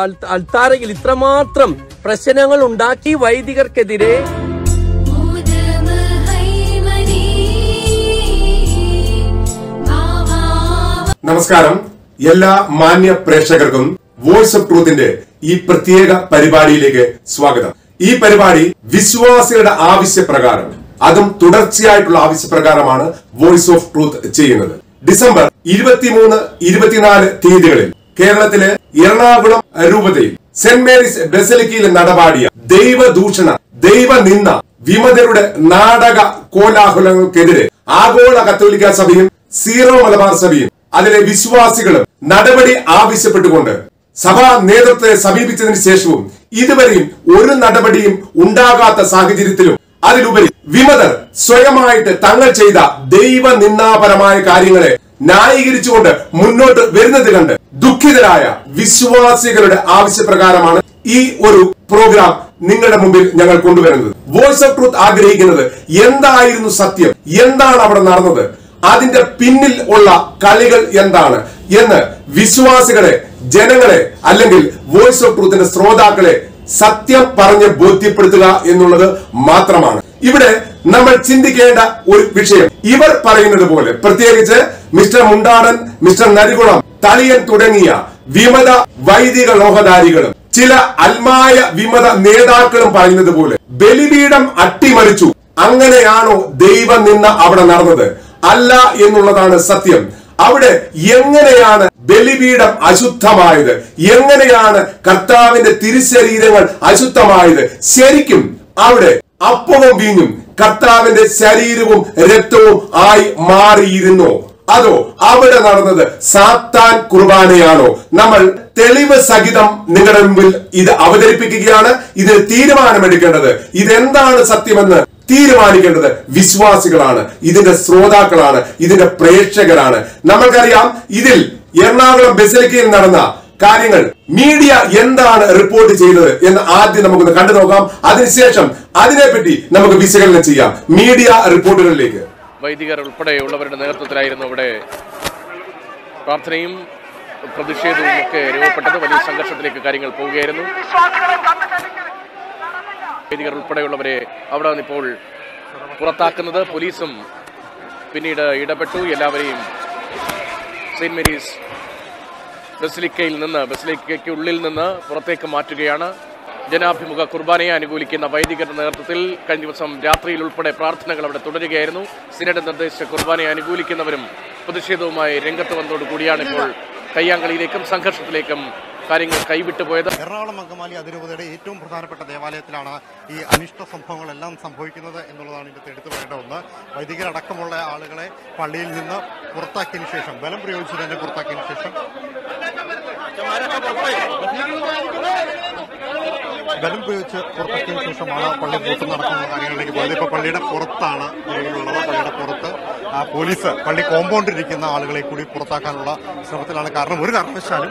അൽ- അൽത്താരയിൽ ഇത്രമാത്രം പ്രശ്നങ്ങൾ ഉണ്ടാക്കി വൈദികർക്കെതിരെ ഉദമഹൈമനീ ബാബാ നമസ്കാരം എല്ലാ മാന്യ പ്രേക്ഷകർക്കും വോയിസ് ഓഫ് ട്രൂത്തിന്റെ ഈ പ്രത്യേക പരിപാടിയിലേക്ക് സ്വാഗതം ഈ പരിപാടി വിശ്വാസികളുടെ ആവശ്യപ്രകാരം അതും തുടർച്ചയായിട്ടുള്ള ആവശ്യപ്രകാരമാണ് വോയിസ് ഓഫ് ട്രൂത്ത് ചെയ്യുന്നത് ഡിസംബർ ഇരുപത്തിമൂന്ന് ഇരുപത്തിനാല് തീയതികളിൽ കേരളത്തിലെ എറണാകുളം രൂപതയിൽ സെന്റ് മേരീസ് ബെസലിക്കയിൽ നടപാടിയ ദൈവദൂഷണ ദൈവനിന്ദ വിമതരുടെ നാടക കോലാഹലങ്ങൾക്കെതിരെ ആഗോള കത്തോലിക്ക സഭയും സീറോ മലബാർ സഭയും അതിലെ വിശ്വാസികളും നടപടി ആവശ്യപ്പെട്ടുകൊണ്ട് സഭാ നേതൃത്വത്തെ സമീപിച്ചതിന് ശേഷവും ഇതുവരെയും ഒരു നടപടിയും ഉണ്ടാകാത്ത സാഹചര്യത്തിലും അതിലുപരി വിമതർ സ്വയമായിട്ട് തങ്ങൾ ചെയ്ത ദൈവനിന്ദാപരമായ കാര്യങ്ങളെ ന്യായീകരിച്ചുകൊണ്ട് മുന്നോട്ട് വരുന്നത് കണ്ട് ദുഃഖിതരായ വിശ്വാസികളുടെ ആവശ്യപ്രകാരമാണ് ഈ ഒരു പ്രോഗ്രാം നിങ്ങളുടെ മുമ്പിൽ ഞങ്ങൾ കൊണ്ടുവരുന്നത് വോയിസ് ഓഫ് ട്രൂത്ത് ആഗ്രഹിക്കുന്നത് എന്തായിരുന്നു സത്യം എന്താണ് അവിടെ നടന്നത് അതിന്റെ പിന്നിൽ ഉള്ള കളികൾ എന്താണ് എന്ന് വിശ്വാസികളെ ജനങ്ങളെ അല്ലെങ്കിൽ വോയിസ് ഓഫ് ട്രൂത്തിന്റെ ശ്രോതാക്കളെ സത്യം പറഞ്ഞ് ബോധ്യപ്പെടുത്തുക എന്നുള്ളത് മാത്രമാണ് ഇവിടെ നമ്മൾ ചിന്തിക്കേണ്ട ഒരു വിഷയം ഇവർ പറയുന്നത് പോലെ പ്രത്യേകിച്ച് മിസ്റ്റർ മുണ്ടാടൻ മിസ്റ്റർ നരികുളം തളിയൻ തുടങ്ങിയ വിമത വൈദിക ലോഹധാരികളും ചില അൽമായ വിമത നേതാക്കളും പറയുന്നത് പോലെ ബലിപീഠം അട്ടിമറിച്ചു അങ്ങനെയാണോ ദൈവം നിന്ന് അവിടെ നടന്നത് അല്ല എന്നുള്ളതാണ് സത്യം അവിടെ എങ്ങനെയാണ് ബലിപീഠം അശുദ്ധമായത് എങ്ങനെയാണ് കർത്താവിന്റെ തിരുശരീരങ്ങൾ അശുദ്ധമായത് ശരിക്കും അവിടെ അപ്പവും വീഞ്ഞും കർത്താവിന്റെ ശരീരവും രക്തവും ആയി മാറിയിരുന്നോ അതോ അവിടെ നടന്നത് സാത്താൻ കുർബാനയാണോ നമ്മൾ തെളിവ് സഹിതം നിങ്ങളുടെ മുമ്പിൽ ഇത് അവതരിപ്പിക്കുകയാണ് ഇതിന് തീരുമാനമെടുക്കേണ്ടത് ഇതെന്താണ് സത്യമെന്ന് തീരുമാനിക്കേണ്ടത് വിശ്വാസികളാണ് ഇതിന്റെ ശ്രോതാക്കളാണ് ഇതിന്റെ പ്രേക്ഷകരാണ് നമ്മൾക്കറിയാം ഇതിൽ എറണാകുളം ബസിലിക്കയിൽ നടന്ന കാര്യങ്ങൾ മീഡിയ എന്താണ് റിപ്പോർട്ട് ചെയ്തത് എന്ന് ആദ്യം നമുക്കൊന്ന് കണ്ടു നോക്കാം അതിനുശേഷം അതിനെപ്പറ്റി നമുക്ക് വിശകലനം ചെയ്യാം മീഡിയ റിപ്പോർട്ടുകളിലേക്ക് വൈദികർ ഉൾപ്പെടെയുള്ളവരുടെ നേതൃത്വത്തിലായിരുന്നു ഇവിടെ പ്രാർത്ഥനയും പ്രതിഷേധവും ഒക്കെ രൂപപ്പെട്ടത് വലിയ സംഘർഷത്തിലേക്ക് കാര്യങ്ങൾ പോവുകയായിരുന്നു വൈദികർ ഉൾപ്പെടെയുള്ളവരെ അവിടെ നിന്ന് ഇപ്പോൾ പുറത്താക്കുന്നത് പോലീസും പിന്നീട് ഇടപെട്ടു എല്ലാവരെയും സെയിന്റ് മേരീസ് ബസിലിക്കയിൽ നിന്ന് ബസിലിക്കയ്ക്ക് ഉള്ളിൽ നിന്ന് പുറത്തേക്ക് മാറ്റുകയാണ് ജനാഭിമുഖ കുർബാനയെ അനുകൂലിക്കുന്ന വൈദികരുടെ നേതൃത്വത്തിൽ കഴിഞ്ഞ ദിവസം രാത്രിയിൽ ഉൾപ്പെടെ പ്രാർത്ഥനകൾ അവിടെ തുടരുകയായിരുന്നു സിനഡ് നിർദ്ദേശിച്ച കുർബാനയെ അനുകൂലിക്കുന്നവരും പ്രതിഷേധവുമായി രംഗത്ത് വന്നതോടുകൂടിയാണ് ഇപ്പോൾ കയ്യാങ്കളിയിലേക്കും സംഘർഷത്തിലേക്കും കാര്യങ്ങൾ കൈവിട്ടു പോയത് എറണാകുളം അങ്കമാലി അതിരൂപതയുടെ ഏറ്റവും പ്രധാനപ്പെട്ട ദേവാലയത്തിലാണ് ഈ അനിഷ്ട സംഭവങ്ങളെല്ലാം സംഭവിക്കുന്നത് എന്നുള്ളതാണ് ഇതിന്റെ എടുത്തു പറയേണ്ട ഒന്ന് വൈദികരടക്കമുള്ള ആളുകളെ പള്ളിയിൽ നിന്ന് പുറത്താക്കിയതിനു ശേഷം ബലം പ്രയോഗിച്ചു തന്നെ പുറത്താക്കിയതിനു ശേഷം ബലം പ്രയോഗിച്ച് പുറത്താക്കിയതിനു ശേഷമാണ് പള്ളി പൂട്ട് നടക്കുന്ന കാര്യങ്ങളിലേക്ക് പോയത് ഇപ്പൊ പള്ളിയുടെ പുറത്താണ് നിലവിലുള്ളത് പള്ളിയുടെ പുറത്ത് ആ പോലീസ് പള്ളി കോമ്പൗണ്ടിലിരിക്കുന്ന ആളുകളെ കൂടി പുറത്താക്കാനുള്ള ശ്രമത്തിലാണ് കാരണം ഒരു കാരണവശാലും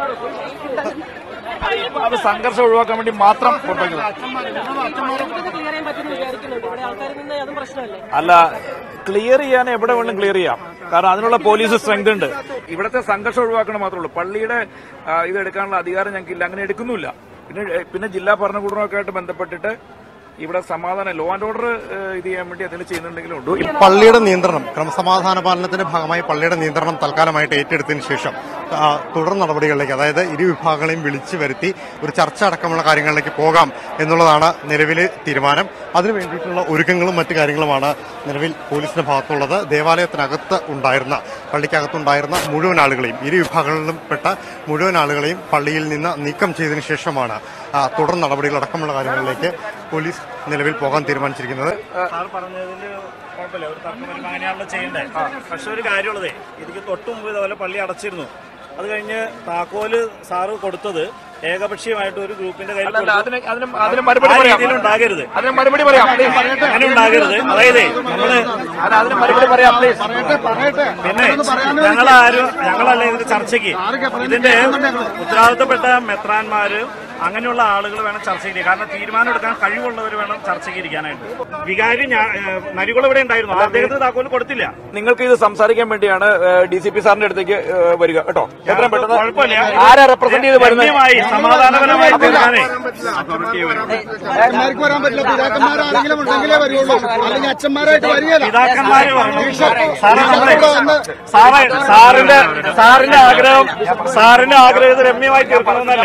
അത് സംഘർഷം ഒഴിവാക്കാൻ വേണ്ടി മാത്രം പുറത്തേക്ക് ക്ലിയർ ചെയ്യാൻ പറ്റുമെന്ന് വിചാരിക്കുന്നുണ്ട് ഇവിടെ ആൾക്കാർ നിന്ന് അതും പ്രശ്നമല്ലേ അല്ല ക്ലിയർ ചെയ്യാൻ എവിടെ വേണം ക്ലിയർ ചെയ്യാം കാരണം അതിനുള്ള പോലീസ് സ്ട്രെങ്ത് ഉണ്ട് ഇവിടുത്തെ സംഘർഷം ഒഴിവാക്കണം മാത്രമേ ഉള്ളൂ പള്ളിയുടെ ആ, ഇത് എടുക്കാനുള്ള അധികാരം ഞങ്ങൾക്കില്ല അങ്ങനെ എടുക്കുന്നുമില്ല പിന്നെ പിന്നെ ജില്ലാ ഭരണകൂടമൊക്കെ ആയിട്ട് ബന്ധപ്പെട്ടിട്ട് ഇവിടെ സമാധാനം ലോ ആൻഡ് ഓർഡർ ഇത് ചെയ്യാൻ വേണ്ടി അതിൽ ചെയ്യുന്നുണ്ടെങ്കിലും ഉണ്ട് പള്ളിയുടെ നിയന്ത്രണം ക്രമസമാധാന പാലനത്തിന്റെ ഭാഗമായി പള്ളിയുടെ നിയന്ത്രണം തൽക്കാലമായിട്ട് ഏറ്റെടുത്തതിന് ശേഷം ആ, തുടർ നടപടികളിലേക്ക് അതായത് ഇരു വിഭാഗങ്ങളെയും വിളിച്ചു വരുത്തി ഒരു ചർച്ച അടക്കമുള്ള കാര്യങ്ങളിലേക്ക് പോകാം എന്നുള്ളതാണ് നിലവിലെ തീരുമാനം അതിനു വേണ്ടിയിട്ടുള്ള ഒരുക്കങ്ങളും മറ്റു കാര്യങ്ങളുമാണ് നിലവിൽ പോലീസിന്റെ ഭാഗത്തുള്ളത് ദേവാലയത്തിനകത്ത് ഉണ്ടായിരുന്ന പള്ളിക്കകത്തുണ്ടായിരുന്ന മുഴുവൻ ആളുകളെയും ഇരു വിഭാഗങ്ങളിലും പെട്ട മുഴുവൻ ആളുകളെയും പള്ളിയിൽ നിന്ന് നീക്കം ചെയ്തതിനു ശേഷമാണ് ആ, തുടർ നടപടികൾ അടക്കമുള്ള കാര്യങ്ങളിലേക്ക് പോലീസ് നിലവിൽ പോകാൻ തീരുമാനിച്ചിരിക്കുന്നത് സാർ പറഞ്ഞതിൽ കുഴപ്പമില്ല ഒരു തർക്കം വരുമ്പോൾ അങ്ങനെയാണല്ലോ ചെയ്യണ്ടേ പക്ഷെ ഒരു കാര്യമുള്ളതേ ഇതിക്ക് തൊട്ട് മുമ്പ് ഇതുപോലെ പള്ളി അടച്ചിരുന്നു അത് കഴിഞ്ഞ് താക്കോല് സാറ് കൊടുത്തത് ഏകപക്ഷീയമായിട്ട് ഒരു ഗ്രൂപ്പിന്റെ കയ്യിൽ അല്ല, കൊടുത്തു. അതിന് അതിന് അതിന് മറുപടി ആ പറയാം രീതിയിൽ ഉണ്ടാകരുത് അതിന് മറുപടി പറയാം please. അങ്ങനെ ഉണ്ടാകരുത് അതായത് നമ്മള് അല്ല, അതിന് മറുപടി പറയാം പ്ലീസ് പിന്നെ ഞങ്ങളാരും ഞങ്ങളല്ല ഇതിന്റെ ചർച്ചയ്ക്ക് ഇതിന്റെ ഉത്തരവാദിത്തപ്പെട്ട മെത്രാന്മാര് അങ്ങനെയുള്ള ആളുകൾ വേണം ചർച്ചയ്ക്ക് ഇരിക്കാൻ. കാരണം തീരുമാനം എടുക്കാൻ കഴിവുള്ളവർ വേണം ചർച്ചയ്ക്ക് ഇരിക്കാനായിട്ട് വികാരി ഞാൻ നരികുളം ഇവിടെ ഉണ്ടായിരുന്നു അദ്ദേഹത്തിന് താക്കോല് കൊടുത്തില്ല നിങ്ങൾക്ക് ഇത് സംസാരിക്കാൻ വേണ്ടിയാണ് ഡി സി പി സാറിന്റെ അടുത്തേക്ക് ഏ, വരിക കേട്ടോ എത്രയും പെട്ടെന്ന് കുഴപ്പമില്ല. ആരാ റെപ്രസെന്റ് ചെയ്ത് വരുന്നത് ഗണ്യമായി സമാധാനപരമായി തീർക്കാനേ അച്ഛന്മാർക്ക് വരാൻ പറ്റില്ല പിതാക്കന്മാരാരെങ്കിലും ഉണ്ടെങ്കിലേ വരുള്ളൂ അല്ലെങ്കിൽ അച്ഛന്മാരായിട്ട് വരികയില്ല പിതാക്കന്മാര് വരണം സാറേ നമ്മളെ സാറേ സാറിന്റെ സാറിന്റെ ആഗ്രഹം സാറിന്റെ ആഗ്രഹം ഇത് രമ്യമായി തീർക്കണമെന്നല്ലേ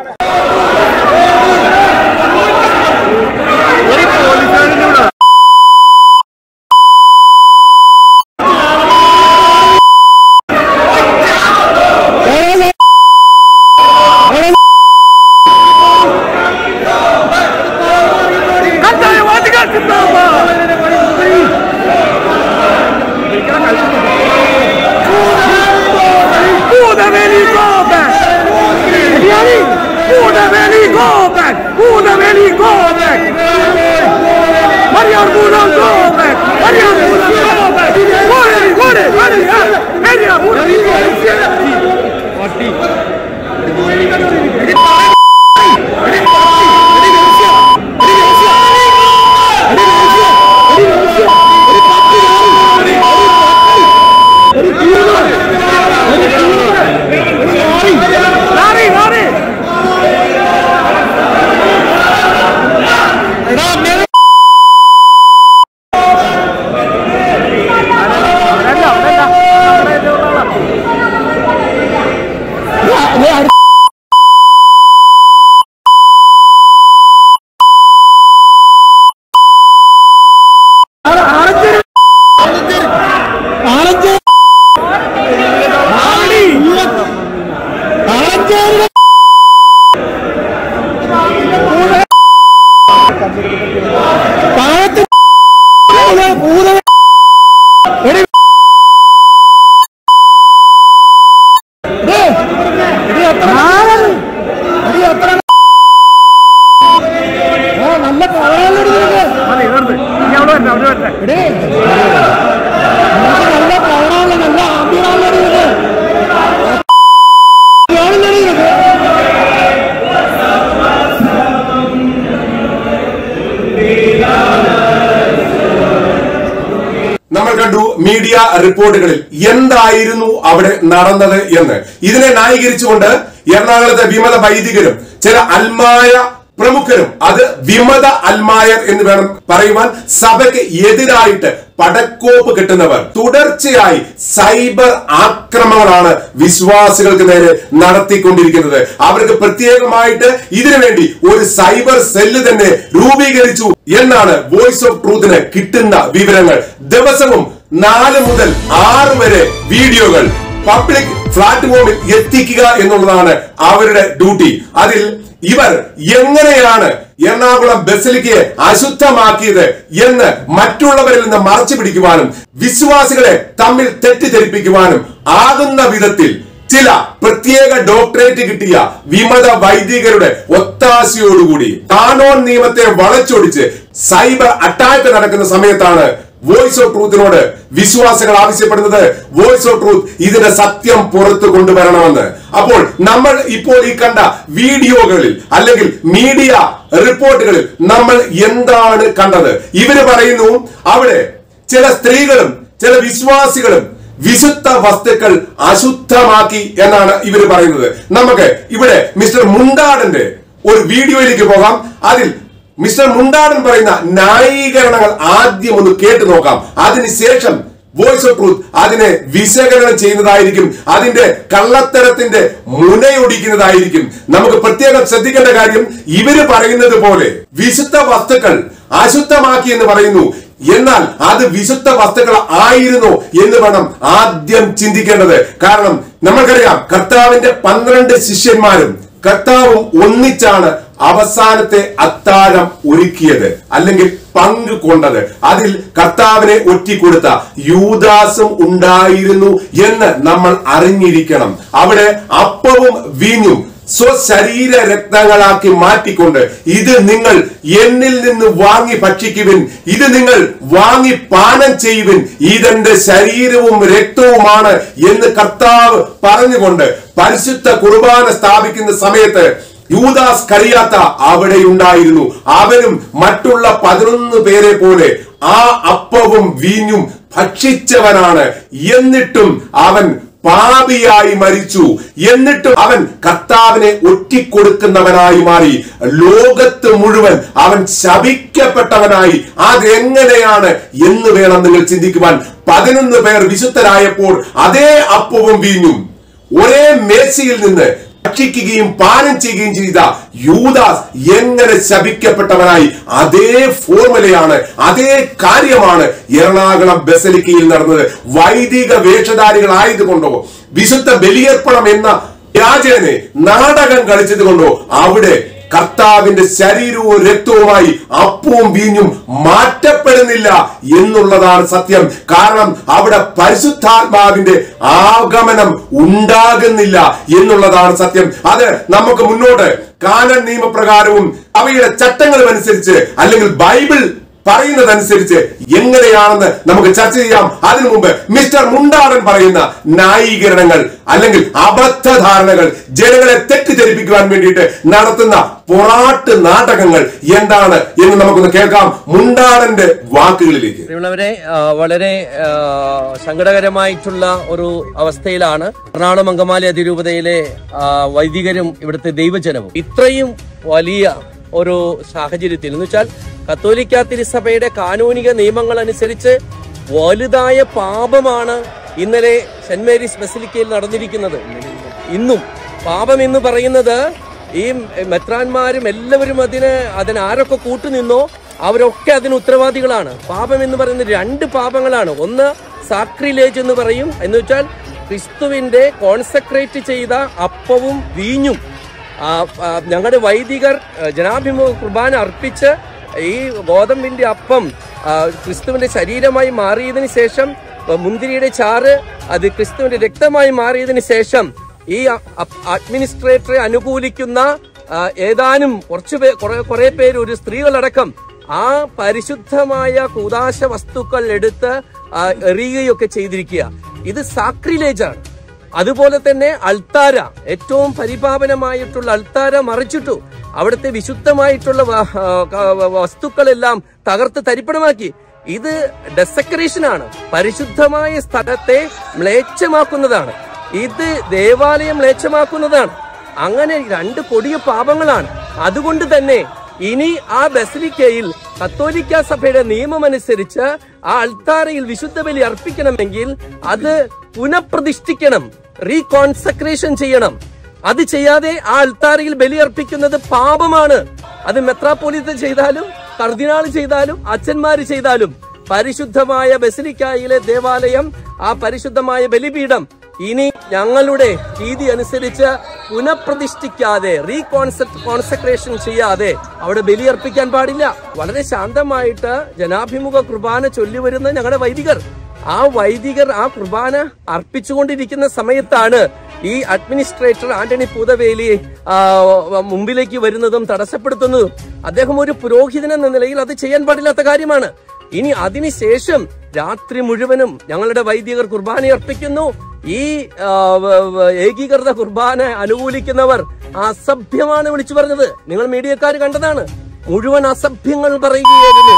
നമ്മൾ കണ്ടു മീഡിയ റിപ്പോർട്ടുകളിൽ എന്തായിരുന്നു അവിടെ നടന്നത് എന്ന് ഇതിനെ ന്യായീകരിച്ചുകൊണ്ട് എറണാകുളത്തെ വിമത വൈദികരും ചില അൽമായ പ്രമുഖരും അത് വിമത അൽമായർ എന്ന് വേണം പറയുവാൻ സഭയ്ക്ക് എതിരായിട്ട് പടക്കോപ്പ് കിട്ടുന്നവർ തുടർച്ചയായി സൈബർ ആക്രമണങ്ങളാണ് വിശ്വാസികൾക്ക് നേരെ നടത്തിക്കൊണ്ടിരിക്കുന്നത് അവർക്ക് പ്രത്യേകമായിട്ട് ഇതിനു വേണ്ടി ഒരു സൈബർ സെല്ല് തന്നെ രൂപീകരിച്ചു എന്നാണ് വോയിസ് ഓഫ് ട്രൂത്തിന് കിട്ടുന്ന വിവരങ്ങൾ ദിവസവും നാല് മുതൽ ആറ് വരെ വീഡിയോകൾ പബ്ലിക് പ്ലാറ്റ്ഫോമിൽ എത്തിക്കുക എന്നുള്ളതാണ് അവരുടെ ഡ്യൂട്ടി അതിൽ ഇവർ എങ്ങനെയാണ് എറണാകുളം ബസലിക്കയെ അശുദ്ധമാക്കിയത് എന്ന് മറ്റുള്ളവരിൽ നിന്ന് മറച്ചു പിടിക്കുവാനും വിശ്വാസികളെ തമ്മിൽ തെറ്റിദ്ധരിപ്പിക്കുവാനും ആകുന്ന വിധത്തിൽ ചില പ്രത്യേക ഡോക്ടറേറ്റ് കിട്ടിയ വിമത വൈദികരുടെ ഒത്താശയോടുകൂടി കാനോൺ നിയമത്തെ വളച്ചൊടിച്ച് സൈബർ അറ്റാക്ക് നടക്കുന്ന സമയത്താണ് വോയിസ് ഓഫ് ട്രൂത്തിനോട് വിശ്വാസികൾ ആവശ്യപ്പെടുന്നത് വോയിസ് ഓഫ് ട്രൂത്ത് ഇതിന്റെ സത്യം പുറത്തു കൊണ്ടുവരണമെന്ന് അപ്പോൾ നമ്മൾ ഇപ്പോൾ ഈ കണ്ട വീഡിയോകളിൽ അല്ലെങ്കിൽ മീഡിയ റിപ്പോർട്ടുകളിൽ നമ്മൾ എന്താണ് കണ്ടത് ഇവര് പറയുന്നു അവിടെ ചില സ്ത്രീകളും ചില വിശ്വാസികളും വിശുദ്ധ വസ്തുക്കൾ അശുദ്ധമാക്കി എന്നാണ് ഇവർ പറയുന്നത് നമുക്ക് ഇവിടെ മിസ്റ്റർ മുണ്ടാടന്റെ ഒരു വീഡിയോയിലേക്ക് പോകാം അതിൽ മിസ്റ്റർ മുണ്ടാടൻ പറയുന്ന ന്യായീകരണങ്ങൾ ആദ്യം ഒന്ന് കേട്ടു നോക്കാം അതിനുശേഷം വോയിസ് ഓഫ് ട്രൂത്ത് അതിനെ വിശകലനം ചെയ്യുന്നതായിരിക്കും അതിന്റെ കള്ളത്തരത്തിന്റെ മുനയൊടിക്കുന്നതായിരിക്കും നമുക്ക് പ്രത്യേകം ശ്രദ്ധിക്കേണ്ട കാര്യം ഇവര് പറയുന്നത് പോലെ വിശുദ്ധ വസ്തുക്കൾ അശുദ്ധമാക്കി എന്ന് പറയുന്നു എന്നാൽ അത് വിശുദ്ധ വസ്തുക്കൾ ആയിരുന്നു എന്ന് വേണം ആദ്യം ചിന്തിക്കേണ്ടത് കാരണം നമ്മൾക്കറിയാം കർത്താവിന്റെ പന്ത്രണ്ട് ശിഷ്യന്മാരും കർത്താവും ഒന്നിച്ചാണ് അവസാനത്തെ അത്താഴം ഒരുക്കിയത് അല്ലെങ്കിൽ പങ്ക് കൊണ്ടത് അതിൽ കർത്താവിനെ ഒറ്റിക്കൊടുത്ത യൂദാസും ഉണ്ടായിരുന്നു എന്ന് നമ്മൾ അറിഞ്ഞിരിക്കണം അവിടെ അപ്പവും വീഞ്ഞും സ്വശരീര രത്നങ്ങളാക്കി മാറ്റിക്കൊണ്ട് ഇത് നിങ്ങൾ എന്നിൽ നിന്ന് വാങ്ങി ഭക്ഷിക്കുവിൻ ഇത് നിങ്ങൾ വാങ്ങി പാനം ചെയ്യുവിൻ ഇതെന്റെ ശരീരവും രക്തവുമാണ് എന്ന് കർത്താവ് പറഞ്ഞുകൊണ്ട് പരിശുദ്ധ കുർബാന സ്ഥാപിക്കുന്ന സമയത്ത് യൂദാസ് കറിയാത്ത അവിടെ ഉണ്ടായിരുന്നു അവനും മറ്റുള്ള പതിനൊന്ന് പേരെ പോലെ ആ അപ്പവും വീഞ്ഞും ഭക്ഷിച്ചവനാണ് എന്നിട്ടും അവൻ പാപിയായി മരിച്ചു എന്നിട്ടും അവൻ കർത്താവിനെ ഒറ്റിക്കൊടുക്കുന്നവനായി മാറി ലോകത്ത് മുഴുവൻ അവൻ ശപിക്കപ്പെട്ടവനായി അതെങ്ങനെയാണ് എന്ന് വേണം നിങ്ങൾ ചിന്തിക്കുവാൻ പതിനൊന്ന് പേർ വിശുദ്ധരായപ്പോൾ അതേ അപ്പവും വീഞ്ഞും ഒരേ മേശയിൽ നിന്ന് ഭക്ഷിക്കുകയും പാനം ചെയ്യുകയും ചെയ്ത യൂദാസ് എങ്ങനെ ശപിക്കപ്പെട്ടവനായി അതേ ഫോർമുലയാണ് അതേ കാര്യമാണ് എറണാകുളം ബസലിക്കയിൽ നടന്നത് വൈദിക വേഷധാരികളായതുകൊണ്ടോ വിശുദ്ധ ബലിയർപ്പണം എന്ന വ്യാജനെ നാടകം കളിച്ചത് കൊണ്ടോ അവിടെ കർത്താവിന്റെ ശരീരവും രക്തവുമായി അപ്പവും വീഞ്ഞും മാറ്റപ്പെടുന്നില്ല എന്നുള്ളതാണ് സത്യം കാരണം അവിടെ പരിശുദ്ധാത്മാവിന്റെ ആഗമനം ഉണ്ടാകുന്നില്ല എന്നുള്ളതാണ് സത്യം അത് നമുക്ക് മുന്നോട്ട് കാനൻ നിയമപ്രകാരവും അവയുടെ ചട്ടങ്ങളും അനുസരിച്ച് അല്ലെങ്കിൽ ബൈബിൾ പറയുന്നതനുസരിച്ച് എങ്ങനെയാണെന്ന് നമുക്ക് ചർച്ച ചെയ്യാം അതിനു മുമ്പ് മിസ്റ്റർ മുണ്ടാടൻ പറയുന്ന ന്യായീകരണങ്ങൾ അല്ലെങ്കിൽ അബദ്ധധാരണകൾ ജനങ്ങളെ തെറ്റിദ്ധരിപ്പിക്കുവാൻ വേണ്ടിയിട്ട് നടത്തുന്ന പൊറാട്ട് നാടകങ്ങൾ എന്താണ് എന്ന് നമുക്കൊന്ന് കേൾക്കാം മുണ്ടാടന്റെ വാക്കുകളിലേക്ക് പ്രിയമുള്ളവരെ ആ, വളരെ ആ, സങ്കടകരമായിട്ടുള്ള ഒരു അവസ്ഥയിലാണ് എറണാകുളം അങ്കമാലി അതിരൂപതയിലെ ആ, വൈദികരും ഇവിടുത്തെ ദൈവജനവും ഇത്രയും വലിയ ഒരു സാഹചര്യത്തിൽ എന്ന് വെച്ചാൽ കത്തോലിക്ക തിരുസഭയുടെ കാനൂനിക നിയമങ്ങൾ അനുസരിച്ച് വലുതായ പാപമാണ് ഇന്നലെ സെന്റ് മേരീസ് ബസിലിക്കയിൽ നടന്നിരിക്കുന്നത് ഇന്നും പാപം എന്ന് പറയുന്നത് ഈ മെത്രാന്മാരും എല്ലാവരും അതിന് അതിന് ആരൊക്കെ കൂട്ടുനിന്നോ അവരൊക്കെ അതിന് ഉത്തരവാദികളാണ് പാപം എന്ന് പറയുന്നത് രണ്ട് പാപങ്ങളാണ് ഒന്ന് സാക്രിലേജ് എന്ന് പറയും എന്ന് വെച്ചാൽ ക്രിസ്തുവിന്റെ കോൺസെക്രേറ്റ് ചെയ്ത അപ്പവും വീഞ്ഞും ആ, ആ, ഞങ്ങളുടെ വൈദികർ ആ, ജനാഭിമുഖ കുർബാന അർപ്പിച്ച് ഈ ഗോതമ്പിന്റെ അപ്പം ആ, ക്രിസ്തുവിന്റെ ശരീരമായി മാറിയതിനു ശേഷം ആ, മുന്തിരിയുടെ ചാറ് അത് ക്രിസ്തുവിന്റെ രക്തമായി മാറിയതിനു ശേഷം ഈ അ- അ- അഡ്മിനിസ്ട്രേറ്ററെ അനുകൂലിക്കുന്ന ആ, ഏതാനും കുറച്ച് പേ കുറെ- കുറെ പേര് ഒരു സ്ത്രീകളടക്കം ആ പരിശുദ്ധമായ കൂതാശ വസ്തുക്കൾ എടുത്ത് ആ, എറിയുകയൊക്കെ ചെയ്തിരിക്കുക ഇത് സാക്രിലേജാണ് അതുപോലെ തന്നെ അൾത്താര ഏറ്റവും പരിപാവനമായിട്ടുള്ള അൾത്താര മറിച്ചിട്ടു അവിടുത്തെ വിശുദ്ധമായിട്ടുള്ള വ- ആ, ക- വസ്തുക്കളെല്ലാം തകർത്ത് തരിപ്പണമാക്കി ഇത് ഡെസക്കറേഷൻ ആണ് പരിശുദ്ധമായ സ്ഥലത്തെ മ്ലേച്ഛമാക്കുന്നതാണ് ഇത് ദേവാലയം മ്ലേച്ഛമാക്കുന്നതാണ് അങ്ങനെ രണ്ട് കൊടിയ പാപങ്ങളാണ് അതുകൊണ്ട് തന്നെ ഇനി ആ ബസലിക്കയിൽ കത്തോലിക്ക സഭയുടെ നിയമമനുസരിച്ച് ആ അൾത്താരയിൽ വിശുദ്ധ ബലി അർപ്പിക്കണമെങ്കിൽ അത് പുനഃപ്രതിഷ്ഠിക്കണം റീകോൺസക്രേഷൻ ചെയ്യണം അത് ചെയ്യാതെ ആ അൾത്താരയിൽ ബലി അർപ്പിക്കുന്നത് പാപമാണ് അത് മെത്രാപ്പോലിത്ത ചെയ്താലും കർദിനാൾ ചെയ്താലും അച്ഛന്മാര് ചെയ്താലും പരിശുദ്ധമായ ബസിലിക്കായിലെ ദേവാലയം ആ പരിശുദ്ധമായ ബലിപീഠം ഇനി ഞങ്ങളുടെ രീതി അനുസരിച്ച് പുനഃപ്രതിഷ്ഠിക്കാതെ റീകോൺസെപ്റ്റ് കോൺസെക്രേഷൻ ചെയ്യാതെ അവിടെ ബലിയർപ്പിക്കാൻ പാടില്ല വളരെ ശാന്തമായിട്ട് ജനാഭിമുഖ കുർബാന ചൊല്ലി വരുന്ന ഞങ്ങളുടെ വൈദികർ ആ വൈദികർ ആ കുർബാന അർപ്പിച്ചുകൊണ്ടിരിക്കുന്ന സമയത്താണ് ഈ അഡ്മിനിസ്ട്രേറ്റർ ആന്റണി പൂതവേലി ആ, മുമ്പിലേക്ക് വരുന്നതും തടസ്സപ്പെടുത്തുന്നതും അദ്ദേഹം ഒരു പുരോഹിതൻ എന്ന നിലയിൽ അത് ചെയ്യാൻ പാടില്ലാത്ത കാര്യമാണ് ഇനി അതിനുശേഷം രാത്രി മുഴുവനും ഞങ്ങളുടെ വൈദികർ കുർബാന അർപ്പിക്കുന്നു ഈ ആ, വ- വ- ഏകീകൃത കുർബാന അനുകൂലിക്കുന്നവർ അസഭ്യമാണ് വിളിച്ചു പറഞ്ഞത് നിങ്ങൾ മീഡിയക്കാർ കണ്ടതാണ് മുഴുവൻ അസഭ്യങ്ങൾ പറയുകയായിരുന്നു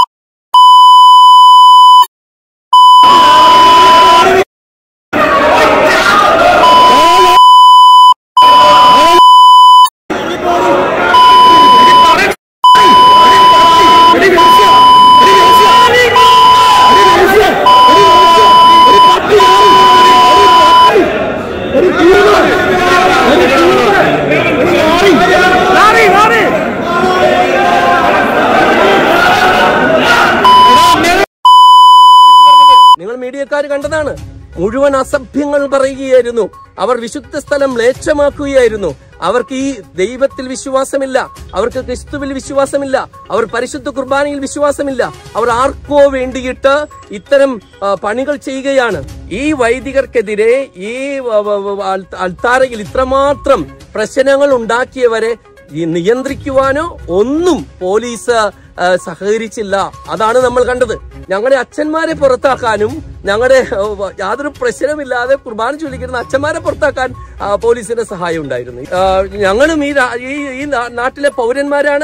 നിങ്ങൾ മീഡിയക്കാർ കണ്ടതാണ് മുഴുവൻ അസഭ്യങ്ങൾ പറയുകയായിരുന്നു അവർ വിശുദ്ധ സ്ഥലം മ്ലേച്ഛമാക്കുകയായിരുന്നു അവർക്ക് ഈ ദൈവത്തിൽ വിശ്വാസമില്ല അവർക്ക് ക്രിസ്തുവിൽ വിശ്വാസമില്ല അവർ പരിശുദ്ധ കുർബാനയിൽ വിശ്വാസമില്ല അവർ ആർക്കോ വേണ്ടിയിട്ട് ഇത്തരം ആ, പണികൾ ചെയ്യുകയാണ് ഈ വൈദികർക്കെതിരെ ഈ വ- വ- വ- അൾ- അൾത്താരയിൽ ഇത്രമാത്രം പ്രശ്നങ്ങൾ ഉണ്ടാക്കിയവരെ ഈ നിയന്ത്രിക്കുവാനോ ഒന്നും പോലീസ് ആ, സഹകരിച്ചില്ല അതാണ് നമ്മൾ കണ്ടത് ഞങ്ങളുടെ അച്ഛന്മാരെ പുറത്താക്കാനും ഞങ്ങളുടെ ആ, യാതൊരു പ്രശ്നമില്ലാതെ കുർബാന ചൊല്ലിക്കുന്ന അച്ഛന്മാരെ പുറത്താക്കാൻ ആ, പോലീസിന്റെ സഹായം ഉണ്ടായിരുന്നു ആ, ഞങ്ങളും ഈ രാ- ഈ ഈ നാ- നാട്ടിലെ പൗരന്മാരാണ്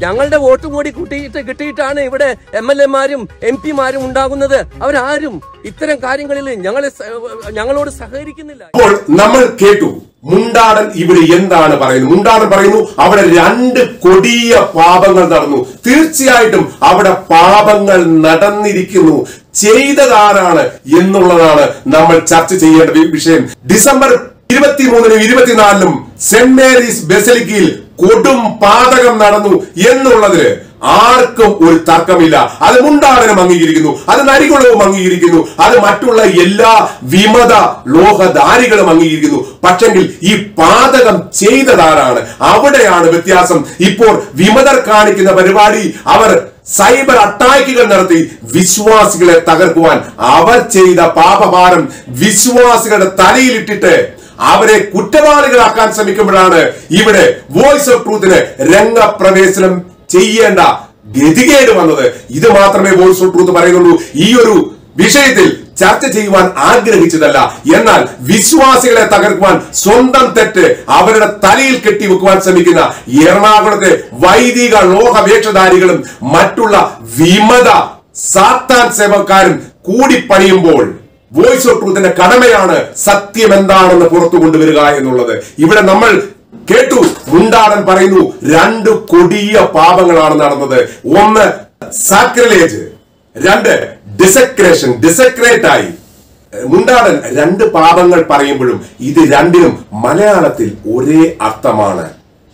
ഞങ്ങളുടെ വോട്ടും കൂടി കൂട്ടിയിട്ട് കിട്ടിയിട്ടാണ് ഇവിടെ എം എൽ എമാരും എം പിമാരും ഉണ്ടാകുന്നത് അവരാരും ഇത്തരം കാര്യങ്ങളിൽ ഞങ്ങളെ സ- ഞങ്ങളോട് സഹകരിക്കുന്നില്ല അപ്പോൾ നമ്മൾ കേട്ടു മുണ്ടാടൻ ഇവിടെ എന്താണ് പറയുന്നത് മുണ്ടാടൻ പറയുന്നു അവിടെ രണ്ട് കൊടിയ പാപങ്ങൾ നടന്നു തീർച്ചയായിട്ടും അവിടെ പാപങ്ങൾ നടന്നിരിക്കുന്നു ചെയ്തതാരാണ് എന്നുള്ളതാണ് നമ്മൾ ചർച്ച ചെയ്യേണ്ട വി- വിഷയം ഡിസംബർ ഇരുപത്തിമൂന്നിനും ഇരുപത്തിനാലിനും സെന്റ് മേരീസ് ബെസലിക്കയിൽ കൊടും പാതകം നടന്നു എന്നുള്ളതില് ആർക്കും ഒരു തർക്കമില്ല അത് മുണ്ടാടനും അംഗീകരിക്കുന്നു അത് നരികുളവും അംഗീകരിക്കുന്നു അത് മറ്റുള്ള എല്ലാ വിമത ലോഹധാരികളും അംഗീകരിക്കുന്നു പക്ഷെങ്കിൽ ഈ പാതകം ചെയ്തതാരാണ് അവിടെയാണ് വ്യത്യാസം ഇപ്പോൾ വിമതർ കാണിക്കുന്ന പരിപാടി അവർ സൈബർ അറ്റാക്കുകൾ നടത്തി വിശ്വാസികളെ തകർക്കുവാൻ അവർ ചെയ്ത പാപഭാരം വിശ്വാസികളുടെ തലയിലിട്ടിട്ട് അവരെ കുറ്റവാളികളാക്കാൻ ശ്രമിക്കുമ്പോഴാണ് ഇവിടെ വോയിസ് ഓഫ് ട്രൂത്തിന് രംഗപ്രവേശനം ചെയ്യേണ്ട ഗതികേട് വന്നത് ഇത് മാത്രമേ വോയിസ് ഓഫ് ട്രൂത്ത് പറയുന്നുള്ളൂ ഈ ഒരു വിഷയത്തിൽ ചർച്ച ചെയ്യുവാൻ ആഗ്രഹിച്ചതല്ല എന്നാൽ വിശ്വാസികളെ തകർക്കുവാൻ സ്വന്തം തെറ്റ് അവരുടെ തലയിൽ കെട്ടിവെക്കുവാൻ ശ്രമിക്കുന്ന എറണാകുളത്തെ വൈദിക ലോകവേഷധാരികളും മറ്റുള്ള വിമത സാത്താൻ സേവക്കാരും കൂടി പണിയുമ്പോൾ വോയിസ് ഓഫ് ട്രൂത്തിന്റെ കടമയാണ് സത്യം എന്താണെന്ന് പുറത്തു കൊണ്ടുവരിക എന്നുള്ളത് ഇവിടെ നമ്മൾ കേട്ടു മുണ്ടാടൻ പറയുന്നു രണ്ട് കൊടിയ പാപങ്ങളാണ് നടന്നത് ഒന്ന് സാക്രലേജ് രണ്ട് ഡിസക്രേഷൻ ഡിസക്രേറ്റ് ആയി മുണ്ടാടൻ രണ്ട് പാപങ്ങൾ പറയുമ്പോഴും ഇത് രണ്ടിനും മലയാളത്തിൽ ഒരേ അർത്ഥമാണ്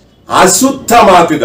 അശുദ്ധമാക്കുക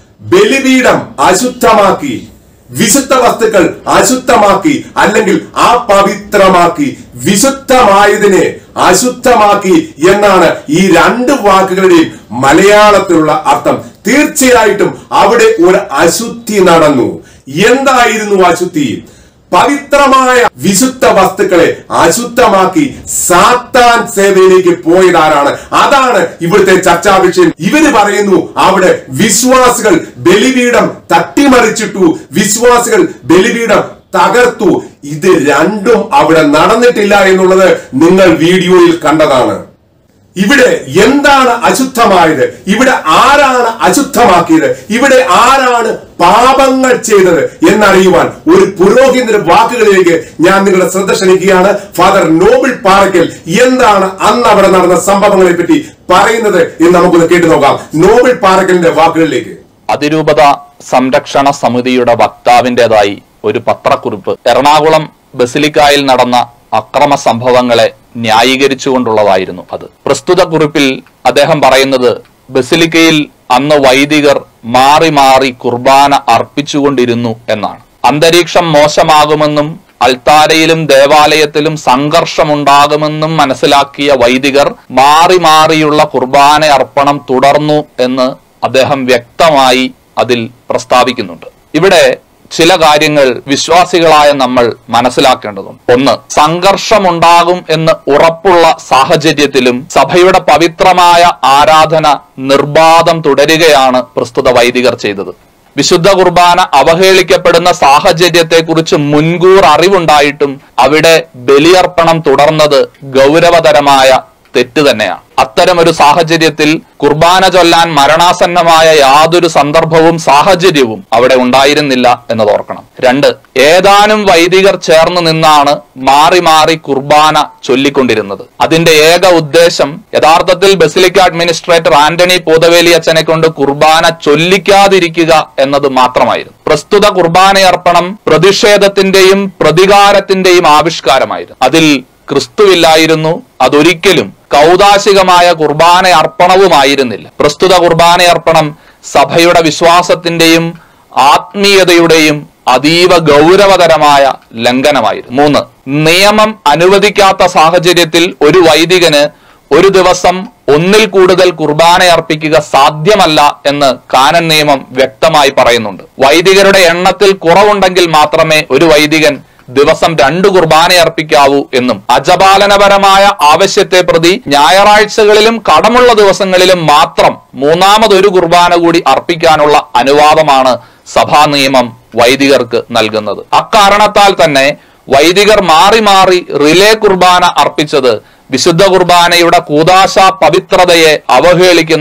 ബലിപീഠം അശുദ്ധമാക്കി വിശുദ്ധ വസ്തുക്കൾ അശുദ്ധമാക്കി അല്ലെങ്കിൽ അപവിത്രമാക്കി വിശുദ്ധമായതിനെ അശുദ്ധമാക്കി എന്നാണ് ഈ രണ്ട് വാക്കുകളുടെയും മലയാളത്തിലുള്ള അർത്ഥം തീർച്ചയായിട്ടും അവിടെ ഒരു അശുദ്ധി നടന്നു എന്തായിരുന്നു അശുദ്ധി പവിത്രമായ വിശുദ്ധ വസ്തുക്കളെ അശുദ്ധമാക്കി സാത്താൻ സേവയിലേക്ക് പോയതാരാണ് അതാണ് ഇവിടുത്തെ ചർച്ചാ വിഷയം ഇവര് പറയുന്നു അവിടെ വിശ്വാസികൾ ബലിപീഠം തട്ടിമറിച്ചിട്ടു വിശ്വാസികൾ ബലിപീഠം തകർത്തു ഇത് രണ്ടും അവിടെ നടന്നിട്ടില്ല എന്നുള്ളത് നിങ്ങൾ വീഡിയോയിൽ കണ്ടതാണ് ഇവിടെ എന്താണ് അശുദ്ധമായത് ഇവിടെ ആരാണ് അശുദ്ധമാക്കിയത് ഇവിടെ ആരാണ് പാപങ്ങൾ ചെയ്തത് എന്നറിയുവാൻ ഒരു പുരോഹിതന്റെ വാക്കുകളിലേക്ക് ഞാൻ നിങ്ങളുടെ ശ്രദ്ധ ക്ഷണിക്കുകയാണ് ഫാദർ നോബിൾ പാറയ്ക്കൽ എന്താണ് അന്ന് അവിടെ നടന്ന സംഭവങ്ങളെ പറ്റി പറയുന്നത് എന്ന് നമുക്കൊന്ന് കേട്ടു നോക്കാം നോബിൾ പാറയ്ക്കലിന്റെ വാക്കുകളിലേക്ക് അതിരൂപത സംരക്ഷണ സമിതിയുടെ വക്താവിൻ്റെതായി ഒരു പത്രക്കുറിപ്പ് എറണാകുളം ബസിലിക്കായിൽ നടന്ന അക്രമ സംഭവങ്ങളെ ന്യായീകരിച്ചുകൊണ്ടുള്ളതായിരുന്നു അത് പ്രസ്തുത കുറിപ്പിൽ അദ്ദേഹം പറയുന്നത് ബസിലിക്കയിൽ അന്ന് വൈദികർ മാറി മാറി കുർബാന അർപ്പിച്ചുകൊണ്ടിരുന്നു എന്നാണ് അന്തരീക്ഷം മോശമാകുമെന്നും അൽത്താരയിലും ദേവാലയത്തിലും സംഘർഷമുണ്ടാകുമെന്നും മനസ്സിലാക്കിയ വൈദികർ മാറി മാറിയുള്ള കുർബാന അർപ്പണം തുടർന്നു എന്ന് അദ്ദേഹം വ്യക്തമായി അതിൽ പ്രസ്താവിക്കുന്നുണ്ട് ഇവിടെ ചില കാര്യങ്ങൾ വിശ്വാസികളായ നമ്മൾ മനസ്സിലാക്കേണ്ടതുണ്ട് ഒന്ന് സംഘർഷമുണ്ടാകും എന്ന് ഉറപ്പുള്ള സാഹചര്യത്തിലും സഭയുടെ പവിത്രമായ ആരാധന നിർബാധം തുടരുകയാണ് പ്രസ്തുത വൈദികർ ചെയ്തത് വിശുദ്ധ കുർബാന അവഹേളിക്കപ്പെടുന്ന സാഹചര്യത്തെക്കുറിച്ച് മുൻകൂർ അറിവുണ്ടായിട്ടും അവിടെ ബലിയർപ്പണം തുടർന്നത് ഗൗരവതരമായ തെറ്റ് തന്നെയാണ് അത്തരമൊരു സാഹചര്യത്തിൽ കുർബാന ചൊല്ലാൻ മരണാസന്നമായ യാതൊരു സന്ദർഭവും സാഹചര്യവും അവിടെ ഉണ്ടായിരുന്നില്ല എന്നത് ഓർക്കണം രണ്ട് ഏതാനും വൈദികർ ചേർന്ന് നിന്നാണ് മാറി മാറി കുർബാന ചൊല്ലിക്കൊണ്ടിരുന്നത് അതിന്റെ ഏക ഉദ്ദേശം യഥാർത്ഥത്തിൽ ബസിലിക്ക അഡ്മിനിസ്ട്രേറ്റർ ആന്റണി പൂതവേലി അച്ഛനെ കൊണ്ട് കുർബാന ചൊല്ലിക്കാതിരിക്കുക എന്നത് മാത്രമായിരുന്നു പ്രസ്തുത കുർബാനയർപ്പണം പ്രതിഷേധത്തിന്റെയും പ്രതികാരത്തിന്റെയും ആവിഷ്കാരമായിരുന്നു അതിൽ ക്രിസ്തുവില്ലായിരുന്നു അതൊരിക്കലും കൗതാശികമായ കുർബാന അർപ്പണവുമായിരുന്നില്ല പ്രസ്തുത കുർബാനയർപ്പണം സഭയുടെ വിശ്വാസത്തിന്റെയും ആത്മീയതയുടെയും അതീവ ഗൗരവതരമായ ലംഘനമായിരുന്നു മൂന്ന് നിയമം അനുവദിക്കാത്ത സാഹചര്യത്തിൽ ഒരു വൈദികന് ഒരു ദിവസം ഒന്നിൽ കൂടുതൽ കുർബാന അർപ്പിക്കുക സാധ്യമല്ല എന്ന് കാനൻ നിയമം വ്യക്തമായി പറയുന്നുണ്ട് വൈദികരുടെ എണ്ണത്തിൽ കുറവുണ്ടെങ്കിൽ മാത്രമേ ഒരു വൈദികൻ ദിവസം രണ്ട് കുർബാന അർപ്പിക്കാവൂ എന്നും അജപാലനപരമായ ആവശ്യത്തെ പ്രതി ഞായറാഴ്ചകളിലും കടമുള്ള ദിവസങ്ങളിലും മാത്രം മൂന്നാമതൊരു കുർബാന കൂടി അർപ്പിക്കാനുള്ള അനുവാദമാണ് സഭാ നിയമം വൈദികർക്ക് നൽകുന്നത് അക്കാരണത്താൽ തന്നെ വൈദികർ മാറി മാറി റിലേ കുർബാന അർപ്പിച്ചത് വിശുദ്ധ കുർബാനയുടെ കൂതാശ പവിത്രതയെ അവഹേളിക്കുന്ന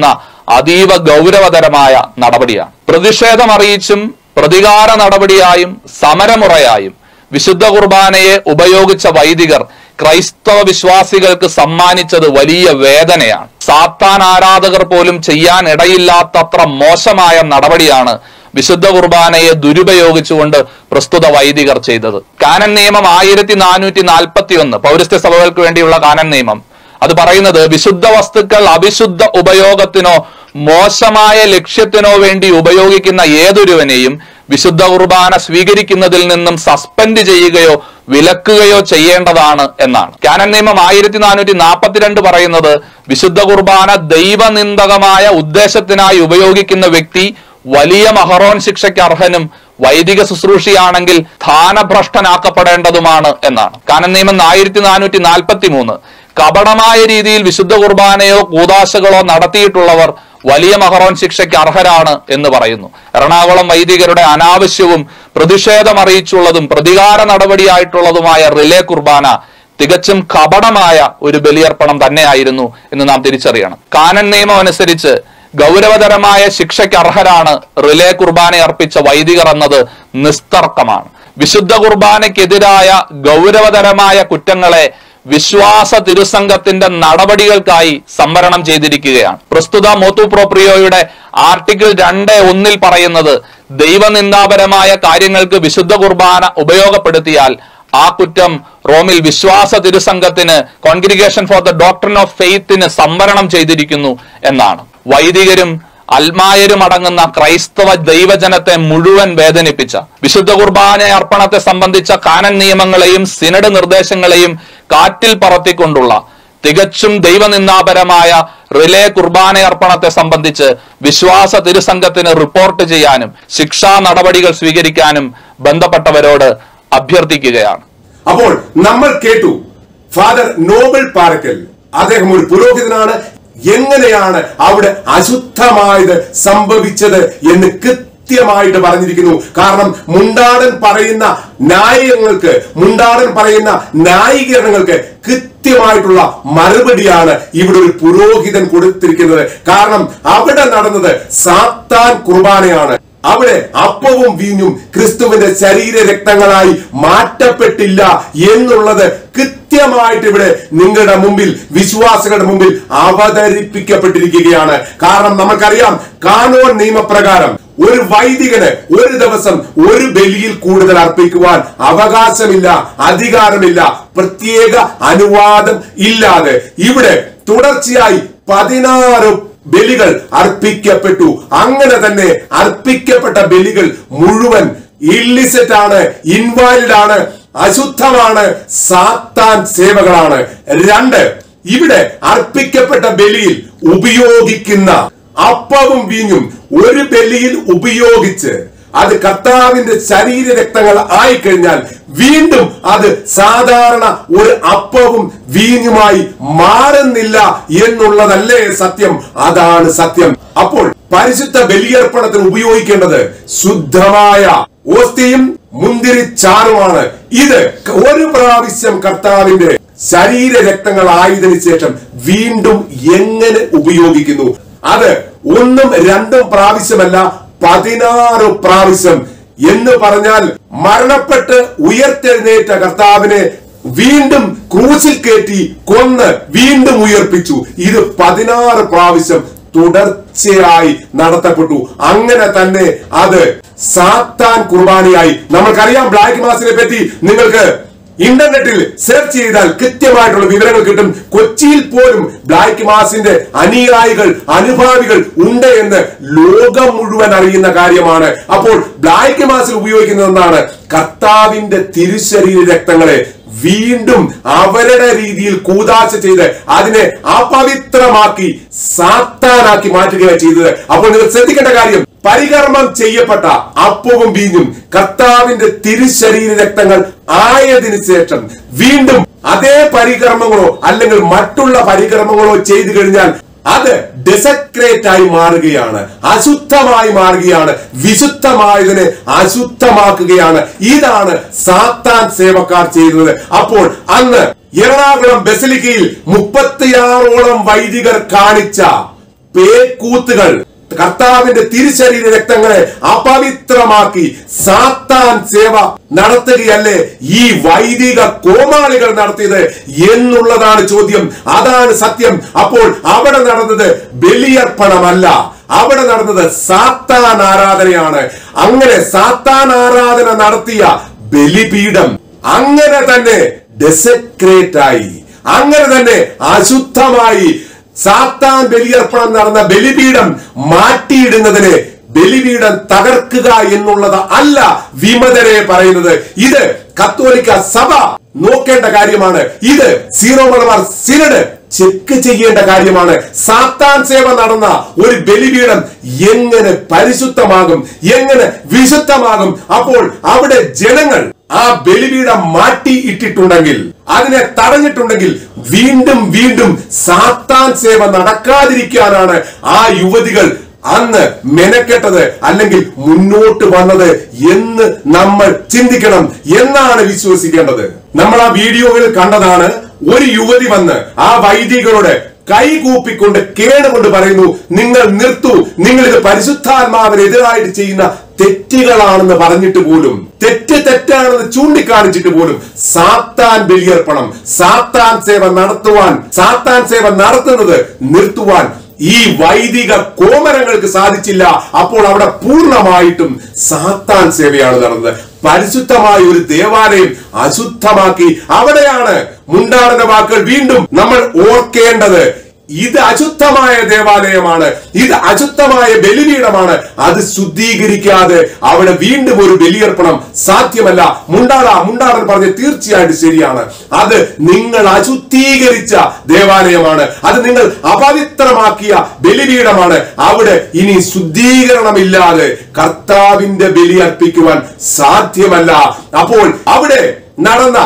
അതീവ ഗൗരവതരമായ നടപടിയാണ് പ്രതിഷേധം അറിയിച്ചും പ്രതികാര നടപടിയായും സമരമുറയായും വിശുദ്ധ കുർബാനയെ ഉപയോഗിച്ച വൈദികർ ക്രൈസ്തവ വിശ്വാസികൾക്ക് സമ്മാനിച്ചത് വലിയ വേദനയാണ് സാത്താൻ ആരാധകർ പോലും ചെയ്യാൻ ഇടയില്ലാത്തത്ര മോശമായ നടപടിയാണ് വിശുദ്ധ കുർബാനയെ ദുരുപയോഗിച്ചുകൊണ്ട് പ്രസ്തുത വൈദികർ ചെയ്തത് കാനൻ നിയമം ആയിരത്തി നാനൂറ്റി നാൽപ്പത്തി ഒന്ന് പൗരസ്ത്യ സഭകൾക്ക് വേണ്ടിയുള്ള കാനൻ നിയമം അത് പറയുന്നത് വിശുദ്ധ വസ്തുക്കൾ അവിശുദ്ധ ഉപയോഗത്തിനോ മോശമായ ലക്ഷ്യത്തിനോ വേണ്ടി ഉപയോഗിക്കുന്ന ഏതൊരുവനെയും വിശുദ്ധ കുർബാന സ്വീകരിക്കുന്നതിൽ നിന്നും സസ്പെൻഡ് ചെയ്യുകയോ വിലക്കുകയോ ചെയ്യേണ്ടതാണ് എന്നാണ് കാനൻ നിയമം ആയിരത്തി നാനൂറ്റി നാൽപ്പത്തിരണ്ട് പറയുന്നത് വിശുദ്ധ കുർബാന ദൈവനിന്ദകമായ ഉദ്ദേശത്തിനായി ഉപയോഗിക്കുന്ന വ്യക്തി വലിയ മഹറോൻ ശിക്ഷയ്ക്ക് അർഹനും വൈദിക ശുശ്രൂഷയാണെങ്കിൽ സ്ഥാനഭ്രഷ്ടനാക്കപ്പെടേണ്ടതുമാണ് എന്നാണ് കാനൻ നിയമം ആയിരത്തി നാനൂറ്റി നാൽപ്പത്തി മൂന്ന് കപടമായ രീതിയിൽ വിശുദ്ധ കുർബാനയോ കൂതാശകളോ നടത്തിയിട്ടുള്ളവർ വലിയ മഹറോൻ ശിക്ഷയ്ക്ക് അർഹരാണ് എന്ന് പറയുന്നു എറണാകുളം വൈദികരുടെ അനാവശ്യവും പ്രതിഷേധമറിയിച്ചുള്ളതും പ്രതികാര നടപടിയായിട്ടുള്ളതുമായ റിലേ കുർബാന തികച്ചും കപടമായ ഒരു ബലിയർപ്പണം തന്നെയായിരുന്നു എന്ന് നാം തിരിച്ചറിയണം കാനൻ നിയമം അനുസരിച്ച് ഗൗരവതരമായ ശിക്ഷയ്ക്ക് അർഹരാണ് റിലേ കുർബാന അർപ്പിച്ച വൈദികർ എന്നത് നിസ്തർക്കമാണ് വിശുദ്ധ കുർബാനയ്ക്കെതിരായ ഗൗരവതരമായ കുറ്റങ്ങളെ വിശ്വാസ തിരുസംഘത്തിന്റെ നടപടികൾക്കായി സംവരണം ചെയ്തിരിക്കുകയാണ് പ്രസ്തുത മോത്തു പ്രോപ്രിയോയുടെ ആർട്ടിക്കിൾ രണ്ട് ഒന്നിൽ പറയുന്നത് ദൈവനിന്ദാപരമായ കാര്യങ്ങൾക്ക് വിശുദ്ധ കുർബാന ഉപയോഗപ്പെടുത്തിയാൽ ആ കുറ്റം റോമിൽ വിശ്വാസ തിരുസംഘത്തിന് congregation for the doctrine of ഫെയ്ത്തിന് സംവരണം ചെയ്തിരിക്കുന്നു എന്നാണ് വൈദികരും അൽമായരും അടങ്ങുന്ന ക്രൈസ്തവ ദൈവജനത്തെ മുഴുവൻ വേദനിപ്പിച്ച വിശുദ്ധ കുർബാന അർപ്പണത്തെ സംബന്ധിച്ച കാനൻ നിയമങ്ങളെയും സിനഡ് നിർദ്ദേശങ്ങളെയും കാറ്റിൽ പറത്തിക്കൊണ്ടുള്ള തികച്ചും ദൈവനിന്ദാപരമായ റിലേ കുർബാന അർപ്പണത്തെ സംബന്ധിച്ച് വിശ്വാസ തിരുസംഘത്തിന് റിപ്പോർട്ട് ചെയ്യാനും ശിക്ഷാ നടപടികൾ സ്വീകരിക്കാനും ബന്ധപ്പെട്ടവരോട് അഭ്യർത്ഥിക്കുകയാണ് അപ്പോൾ നമ്മൾ കേട്ടു ഫാദർ നോബൽ പാറക്കൽ അദ്ദേഹം ഒരു പുരോഹിതനാണ് എങ്ങനെയാണ് അവിടെ അശുദ്ധമായത് സംഭവിച്ചത് എന്ന് കൃത്യമായിട്ട് പറഞ്ഞിരിക്കുന്നു കാരണം മുണ്ടാടൻ പറയുന്ന ന്യായങ്ങൾക്ക് മുണ്ടാടൻ പറയുന്ന ന്യായീകരണങ്ങൾക്ക് കൃത്യമായിട്ടുള്ള മറുപടിയാണ് ഇവിടെ ഒരു പുരോഹിതൻ കൊടുത്തിരിക്കുന്നത് കാരണം അവിടെ നടന്നത് സാത്താൻ കുർബാനയാണ് അവിടെ അപ്പവും വീഞ്ഞും ക്രിസ്തുവിന്റെ ശരീര രക്തങ്ങളായി മാറ്റപ്പെട്ടില്ല എന്നുള്ളത് കൃത്യമായിട്ട് ഇവിടെ നിങ്ങളുടെ മുമ്പിൽ വിശ്വാസികളുടെ മുമ്പിൽ അവതരിപ്പിക്കപ്പെട്ടിരിക്കുകയാണ് കാരണം നമുക്കറിയാം കാനോൻ നിയമപ്രകാരം ഒരു വൈദികന് ഒരു ദിവസം ഒരു ബലിയിൽ കൂടുതൽ അർപ്പിക്കുവാൻ അവകാശമില്ല അധികാരമില്ല പ്രത്യേക അനുവാദം ഇല്ലാതെ ഇവിടെ തുടർച്ചയായി പതിനാറ് ബലികൾ അർപ്പിക്കപ്പെട്ടു അങ്ങനെ തന്നെ അർപ്പിക്കപ്പെട്ട ബലികൾ മുഴുവൻ ഇല്ലിസെറ്റ് ആണ് ഇൻവാലിഡ് ആണ് അശുദ്ധമാണ് സാത്താൻ സേവകളാണ് രണ്ട് ഇവിടെ അർപ്പിക്കപ്പെട്ട ബലിയിൽ ഉപയോഗിക്കുന്ന അപ്പവും വീഞ്ഞും ഒരു ബലിയിൽ ഉപയോഗിച്ച് അത് കർത്താവിന്റെ ശരീര രക്തങ്ങൾ ആയിക്കഴിഞ്ഞാൽ വീണ്ടും അത് സാധാരണ ഒരു അപ്പവും വീഞ്ഞുമായി മാറുന്നില്ല എന്നുള്ളതല്ലേ സത്യം അതാണ് സത്യം അപ്പോൾ പരിശുദ്ധ ബലിയർപ്പണത്തിന് ഉപയോഗിക്കേണ്ടത് ശുദ്ധമായ ഓസ്തിയും മുന്തിരി ചാറുമാണ് ഇത് ഒരു പ്രാവശ്യം കർത്താവിന്റെ ശരീര രക്തങ്ങൾ ആയതിനു ശേഷം വീണ്ടും എങ്ങനെ ഉപയോഗിക്കുന്നു അത് ഒന്നും രണ്ടും പ്രാവശ്യമല്ല പതിനാറ് പ്രാവശ്യം എന്ന് പറഞ്ഞാൽ മരണപ്പെട്ട് ഉയർത്തെഴുന്നേറ്റ കർത്താവിനെ വീണ്ടും ക്രൂശിൽ കയറ്റി കൊന്ന് വീണ്ടും ഉയർപ്പിച്ചു ഇത് പതിനാറ് പ്രാവശ്യം തുടർച്ചയായി നടത്തപ്പെട്ടു അങ്ങനെ തന്നെ അത് സാത്താൻ കുർബാനയായി നമ്മൾക്കറിയാം ബ്ലാക്ക് മാസിനെ പറ്റി നിങ്ങൾക്ക് ഇന്റർനെറ്റിൽ സെർച്ച് ചെയ്താൽ കൃത്യമായിട്ടുള്ള വിവരങ്ങൾ കിട്ടും കൊച്ചിയിൽ പോലും ബ്ലാക്ക് മാസിന്റെ അനുയായികൾ അനുഭാവികൾ ഉണ്ട് എന്ന് ലോകം മുഴുവൻ അറിയുന്ന കാര്യമാണ് അപ്പോൾ ബ്ലാക്ക് മാസിൽ ഉപയോഗിക്കുന്നതെന്നാണ് കർത്താവിന്റെ തിരുശരീര രക്തങ്ങളെ വീണ്ടും അവരുടെ രീതിയിൽ കൂതാശ ചെയ്ത് അതിനെ അപവിത്രമാക്കി സാത്താനാക്കി മാറ്റുകയാണ് ചെയ്തത് അപ്പോൾ നിങ്ങൾ ശ്രദ്ധിക്കേണ്ട കാര്യം പരികർമ്മം ചെയ്യപ്പെട്ട അപ്പവും വീഞ്ഞും കർത്താവിന്റെ തിരുശരീര രക്തങ്ങൾ ആയതിനു ശേഷം വീണ്ടും അതേ പരികർമ്മങ്ങളോ അല്ലെങ്കിൽ മറ്റുള്ള പരികർമ്മങ്ങളോ ചെയ്തു കഴിഞ്ഞാൽ അത് ഡെസക്രേറ്റ് ആയി മാറുകയാണ് അശുദ്ധമായി മാറുകയാണ് വിശുദ്ധമായതിനെ അശുദ്ധമാക്കുകയാണ് ഇതാണ് സാത്താൻ സേവക്കാർ ചെയ്തത് അപ്പോൾ അന്ന് എറണാകുളം ബസലിക്കയിൽ മുപ്പത്തിയാറോളം വൈദികർ കാണിച്ച പേക്കൂത്തുകൾ കർത്താവിന്റെ തിരുശരീര രക്തങ്ങളെ അപവിത്രമാക്കി സാത്താൻ സേവ നടത്തുകയല്ലേ ഈ വൈദിക കോമാളികൾ നടത്തിയത് എന്നുള്ളതാണ് ചോദ്യം അതാണ് സത്യം അപ്പോൾ അവിടെ നടന്നത് ബലിയർപ്പണമല്ല അവിടെ നടന്നത് സാത്താൻ ആരാധനയാണ് അങ്ങനെ സാത്താൻ ആരാധന നടത്തിയ ബലിപീഠം അങ്ങനെ തന്നെ ഡെസക്രേറ്റ് ആയി അങ്ങനെ തന്നെ അശുദ്ധമായി സാത്താൻ ബലിയർപ്പണം നടന്ന ബലിപീഠം മാറ്റിയിടുന്നതിന് ബലിപീഠം തകർക്കുക എന്നുള്ളത് അല്ല വിമതരെ പറയുന്നത് ഇത് കത്തോലിക്ക സഭ നോക്കേണ്ട കാര്യമാണ് ഇത് സീറോ മലബാർ സിനഡ് ചെക്ക് ചെയ്യേണ്ട കാര്യമാണ് സാത്താൻ സേവ നടന്ന ഒരു ബലിപീഠം എങ്ങനെ പരിശുദ്ധമാകും എങ്ങനെ വിശുദ്ധമാകും അപ്പോൾ അവിടെ ജനങ്ങൾ ആ ബലിപീഠം മാറ്റി ഇട്ടിട്ടുണ്ടെങ്കിൽ അതിനെ തടഞ്ഞിട്ടുണ്ടെങ്കിൽ വീണ്ടും വീണ്ടും സാത്താൻ സേവ നടക്കാതിരിക്കാനാണ് ആ യുവതികൾ അന്ന് മെനക്കെട്ടത് അല്ലെങ്കിൽ മുന്നോട്ട് വന്നത് എന്ന് നമ്മൾ ചിന്തിക്കണം എന്നാണ് വിശ്വസിക്കേണ്ടത് നമ്മൾ ആ വീഡിയോയിൽ കണ്ടതാണ് ഒരു യുവതി വന്ന് ആ വൈദികരോട് കൈകൂപ്പിക്കൊണ്ട് കേണുകൊണ്ട് പറയുന്നു നിങ്ങൾ നിർത്തൂ നിങ്ങൾ ഇത് പരിശുദ്ധാത്മാവിനെതിരായിട്ട് ചെയ്യുന്ന തെറ്റുകളാണെന്ന് പറഞ്ഞിട്ട് പോലും തെറ്റ് തെറ്റാണെന്ന് ചൂണ്ടിക്കാണിച്ചിട്ട് പോലും സാത്താൻ ബലിയർപ്പണം സാത്താൻ സേവ നടത്തുവാൻ സാത്താൻ സേവ നടത്തുന്നത് നിർത്തുവാൻ ഈ വൈദിക കോമരങ്ങൾക്ക് സാധിച്ചില്ല അപ്പോൾ അവിടെ പൂർണ്ണമായിട്ടും സാത്താൻ സേവയാണ് നടന്നത് പരിശുദ്ധമായ ഒരു ദേവാലയം അശുദ്ധമാക്കി അവിടെയാണ് മുണ്ടാടുന്ന വാക്കുകൾ വീണ്ടും നമ്മൾ ഓർക്കേണ്ടത് ഇത് അശുദ്ധമായ ദേവാലയമാണ് ഇത് അശുദ്ധമായ ബലിപീഠമാണ് അത് ശുദ്ധീകരിക്കാതെ അവിടെ വീണ്ടും ഒരു ബലിയർപ്പണം സാധ്യമല്ല മുണ്ടാട മുണ്ടാടൻ പറഞ്ഞ തീർച്ചയായിട്ടും ശരിയാണ് അത് നിങ്ങൾ അശുദ്ധീകരിച്ച ദേവാലയമാണ് അത് നിങ്ങൾ അപവിത്രമാക്കിയ ബലിപീഠമാണ് അവിടെ ഇനി ശുദ്ധീകരണമില്ലാതെ കർത്താവിന്റെ ബലി അർപ്പിക്കുവാൻ സാധ്യമല്ല അപ്പോൾ അവിടെ നടന്ന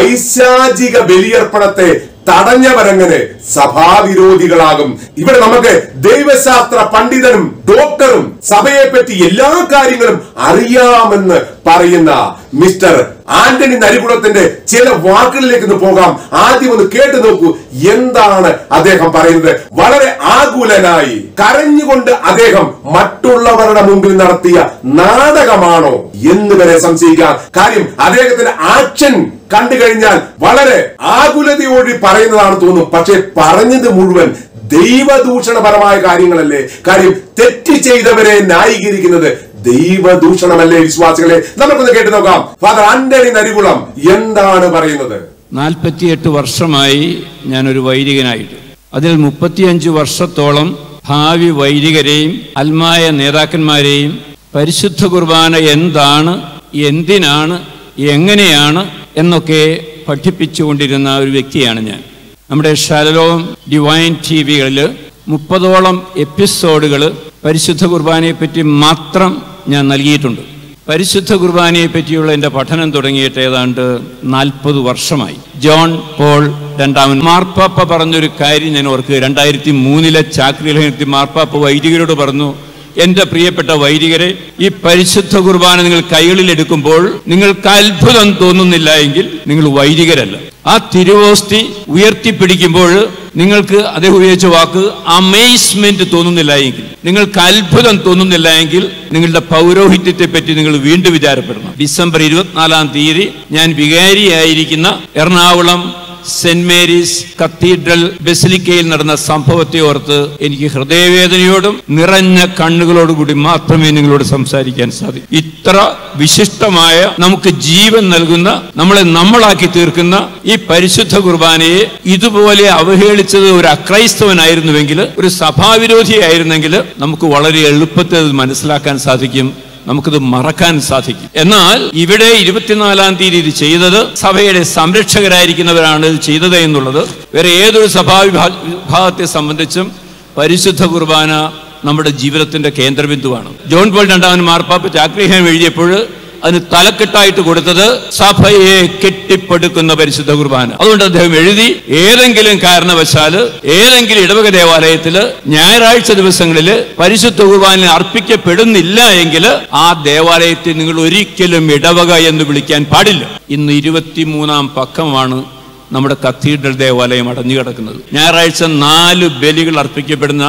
പൈശാചിക ബലിയർപ്പണത്തെ തടഞ്ഞവരെങ്ങനെ സഭാവിരോധികളാകും ഇവിടെ നമുക്ക് ദൈവശാസ്ത്ര പണ്ഡിതനും ഡോക്ടറും സഭയെ പറ്റി എല്ലാ കാര്യങ്ങളും അറിയാമെന്ന് പറയുന്ന മിസ്റ്റർ ആന്റണി നരികുളത്തിന്റെ ചില വാക്കുകളിലേക്ക് ഒന്ന് പോകാം ആദ്യം ഒന്ന് കേട്ടു നോക്കൂ എന്താണ് അദ്ദേഹം പറയുന്നത് വളരെ ആകുലനായി കരഞ്ഞുകൊണ്ട് അദ്ദേഹം മറ്റുള്ളവരുടെ മുമ്പിൽ നടത്തിയ നാടകമാണോ എന്ന് വരെ സംശയിക്കാം കാര്യം അദ്ദേഹത്തിന്റെ ആക്ഷൻ കണ്ടു കഴിഞ്ഞാൽ വളരെ ആകുലതയോട് പറയുന്നതാണ് തോന്നും പക്ഷെ പറഞ്ഞത് മുഴുവൻ ദൈവദൂഷണപരമായ കാര്യങ്ങളല്ലേ കാര്യം തെറ്റ് ചെയ്തവരെ ന്യായീകരിക്കുന്നത് ദൈവദൂഷണമല്ലേ വിശ്വാസികളെ നമുക്കൊന്ന് കേട്ടു നോക്കാം ഫാദർ ആന്റണി നരികുളം എന്താണ് പറയുന്നത് നാൽപ്പത്തിയെട്ട് വർഷമായി ഞാനൊരു വൈദികനായിട്ട് അതിൽ മുപ്പത്തിയഞ്ച് വർഷത്തോളം ഭാവി വൈദികരെയും അൽമായ നേതാക്കന്മാരെയും പരിശുദ്ധ കുർബാന എന്താണ് എന്തിനാണ് എങ്ങനെയാണ് എന്നൊക്കെ പഠിപ്പിച്ചുകൊണ്ടിരുന്ന ഒരു വ്യക്തിയാണ് ഞാൻ നമ്മുടെ ഷാലോം ഡിവൈൻ ടി വികളിൽ മുപ്പതോളം എപ്പിസോഡുകൾ പരിശുദ്ധ കുർബാനയെ പറ്റി മാത്രം ഞാൻ നൽകിയിട്ടുണ്ട് പരിശുദ്ധ കുർബാനയെ പറ്റിയുള്ള എൻ്റെ പഠനം തുടങ്ങിയിട്ട് ഏതാണ്ട് നാൽപ്പത് വർഷമായി ജോൺ പോൾ രണ്ടാമൻ മാർപ്പാപ്പ പറഞ്ഞൊരു കാര്യം ഞാൻ ഓർക്കുക രണ്ടായിരത്തി മൂന്നിലെ ചാക്രിലഹനത്തിൽ മാർപ്പാപ്പ വൈദികരോട് പറഞ്ഞു എന്റെ പ്രിയപ്പെട്ട വൈദികരെ ഈ പരിശുദ്ധ കുർബാന നിങ്ങൾ കൈകളിൽ എടുക്കുമ്പോൾ നിങ്ങൾക്ക് അത്ഭുതം തോന്നുന്നില്ല എങ്കിൽ നിങ്ങൾ വൈദികരല്ല ആ തിരുവോസ്തി ഉയർത്തിപ്പിടിക്കുമ്പോൾ നിങ്ങൾക്ക് അദ്ദേഹം ഉപയോഗിച്ച വാക്ക് അമേസ്മെന്റ് തോന്നുന്നില്ല എങ്കിൽ നിങ്ങൾക്ക് അത്ഭുതം തോന്നുന്നില്ല എങ്കിൽ നിങ്ങളുടെ പൗരോഹിത്യത്തെ പറ്റി നിങ്ങൾ വീണ്ടും വിചാരപ്പെടണം ഡിസംബർ ഇരുപത്തിനാലാം തീയതി ഞാൻ വികാരിയായിരിക്കുന്ന എറണാകുളം സെന്റ് മേരീസ് കത്തീഡ്രൽ ബെസിലിക്കയിൽ നടന്ന സംഭവത്തെ ഓർത്ത് എനിക്ക് ഹൃദയവേദനയോടും നിറഞ്ഞ കണ്ണുകളോടുകൂടി മാത്രമേ നിങ്ങളോട് സംസാരിക്കാൻ സാധിക്കൂ ഇത്ര വിശിഷ്ടമായ നമുക്ക് ജീവൻ നൽകുന്ന നമ്മളെ നമ്മളാക്കി തീർക്കുന്ന ഈ പരിശുദ്ധ കുർബാനയെ ഇതുപോലെ അവഹേളിച്ചത് ഒരു അക്രൈസ്തവനായിരുന്നുവെങ്കിൽ ഒരു സഭാവിരോധിയായിരുന്നെങ്കിൽ നമുക്ക് വളരെ എളുപ്പത്തിൽ അത് മനസ്സിലാക്കാൻ സാധിക്കും നമുക്കത് മറക്കാൻ സാധിക്കും എന്നാൽ ഇവിടെ ഇരുപത്തിനാലാം തീയതി ഇത് ചെയ്തത് സഭയുടെ സംരക്ഷകരായിരിക്കുന്നവരാണ് ഇത് ചെയ്തത് എന്നുള്ളത് വേറെ ഏതൊരു സഭാ വിഭാ- വിഭാഗത്തെ സംബന്ധിച്ചും പരിശുദ്ധ കുർബാന നമ്മുടെ ജീവിതത്തിന്റെ കേന്ദ്രബിന്ദുവാണ് ജോൺ പോൾ രണ്ടാമൻ മാർപ്പാപ്പ ചാക്രിഹം എഴുതിയപ്പോൾ അതിന് തലക്കെട്ടായിട്ട് കൊടുത്തത് സഭയെ കെട്ടിപ്പടുക്കുന്ന പരിശുദ്ധ കുർബാന അതുകൊണ്ട് അദ്ദേഹം എഴുതി ഏതെങ്കിലും കാരണവശാല് ഏതെങ്കിലും ഇടവക ദേവാലയത്തില് ഞായറാഴ്ച ദിവസങ്ങളിൽ പരിശുദ്ധ കുർബാന അർപ്പിക്കപ്പെടുന്നില്ല എങ്കിൽ ആ ദേവാലയത്തെ നിങ്ങൾ ഒരിക്കലും ഇടവക എന്ന് വിളിക്കാൻ പാടില്ല ഇന്ന് ഇരുപത്തിമൂന്നാം പക്കമാണ് നമ്മുടെ കത്തീഡ്രൽ ദേവാലയം അടഞ്ഞു കിടക്കുന്നത് ഞായറാഴ്ച നാല് ബലികൾ അർപ്പിക്കപ്പെടുന്ന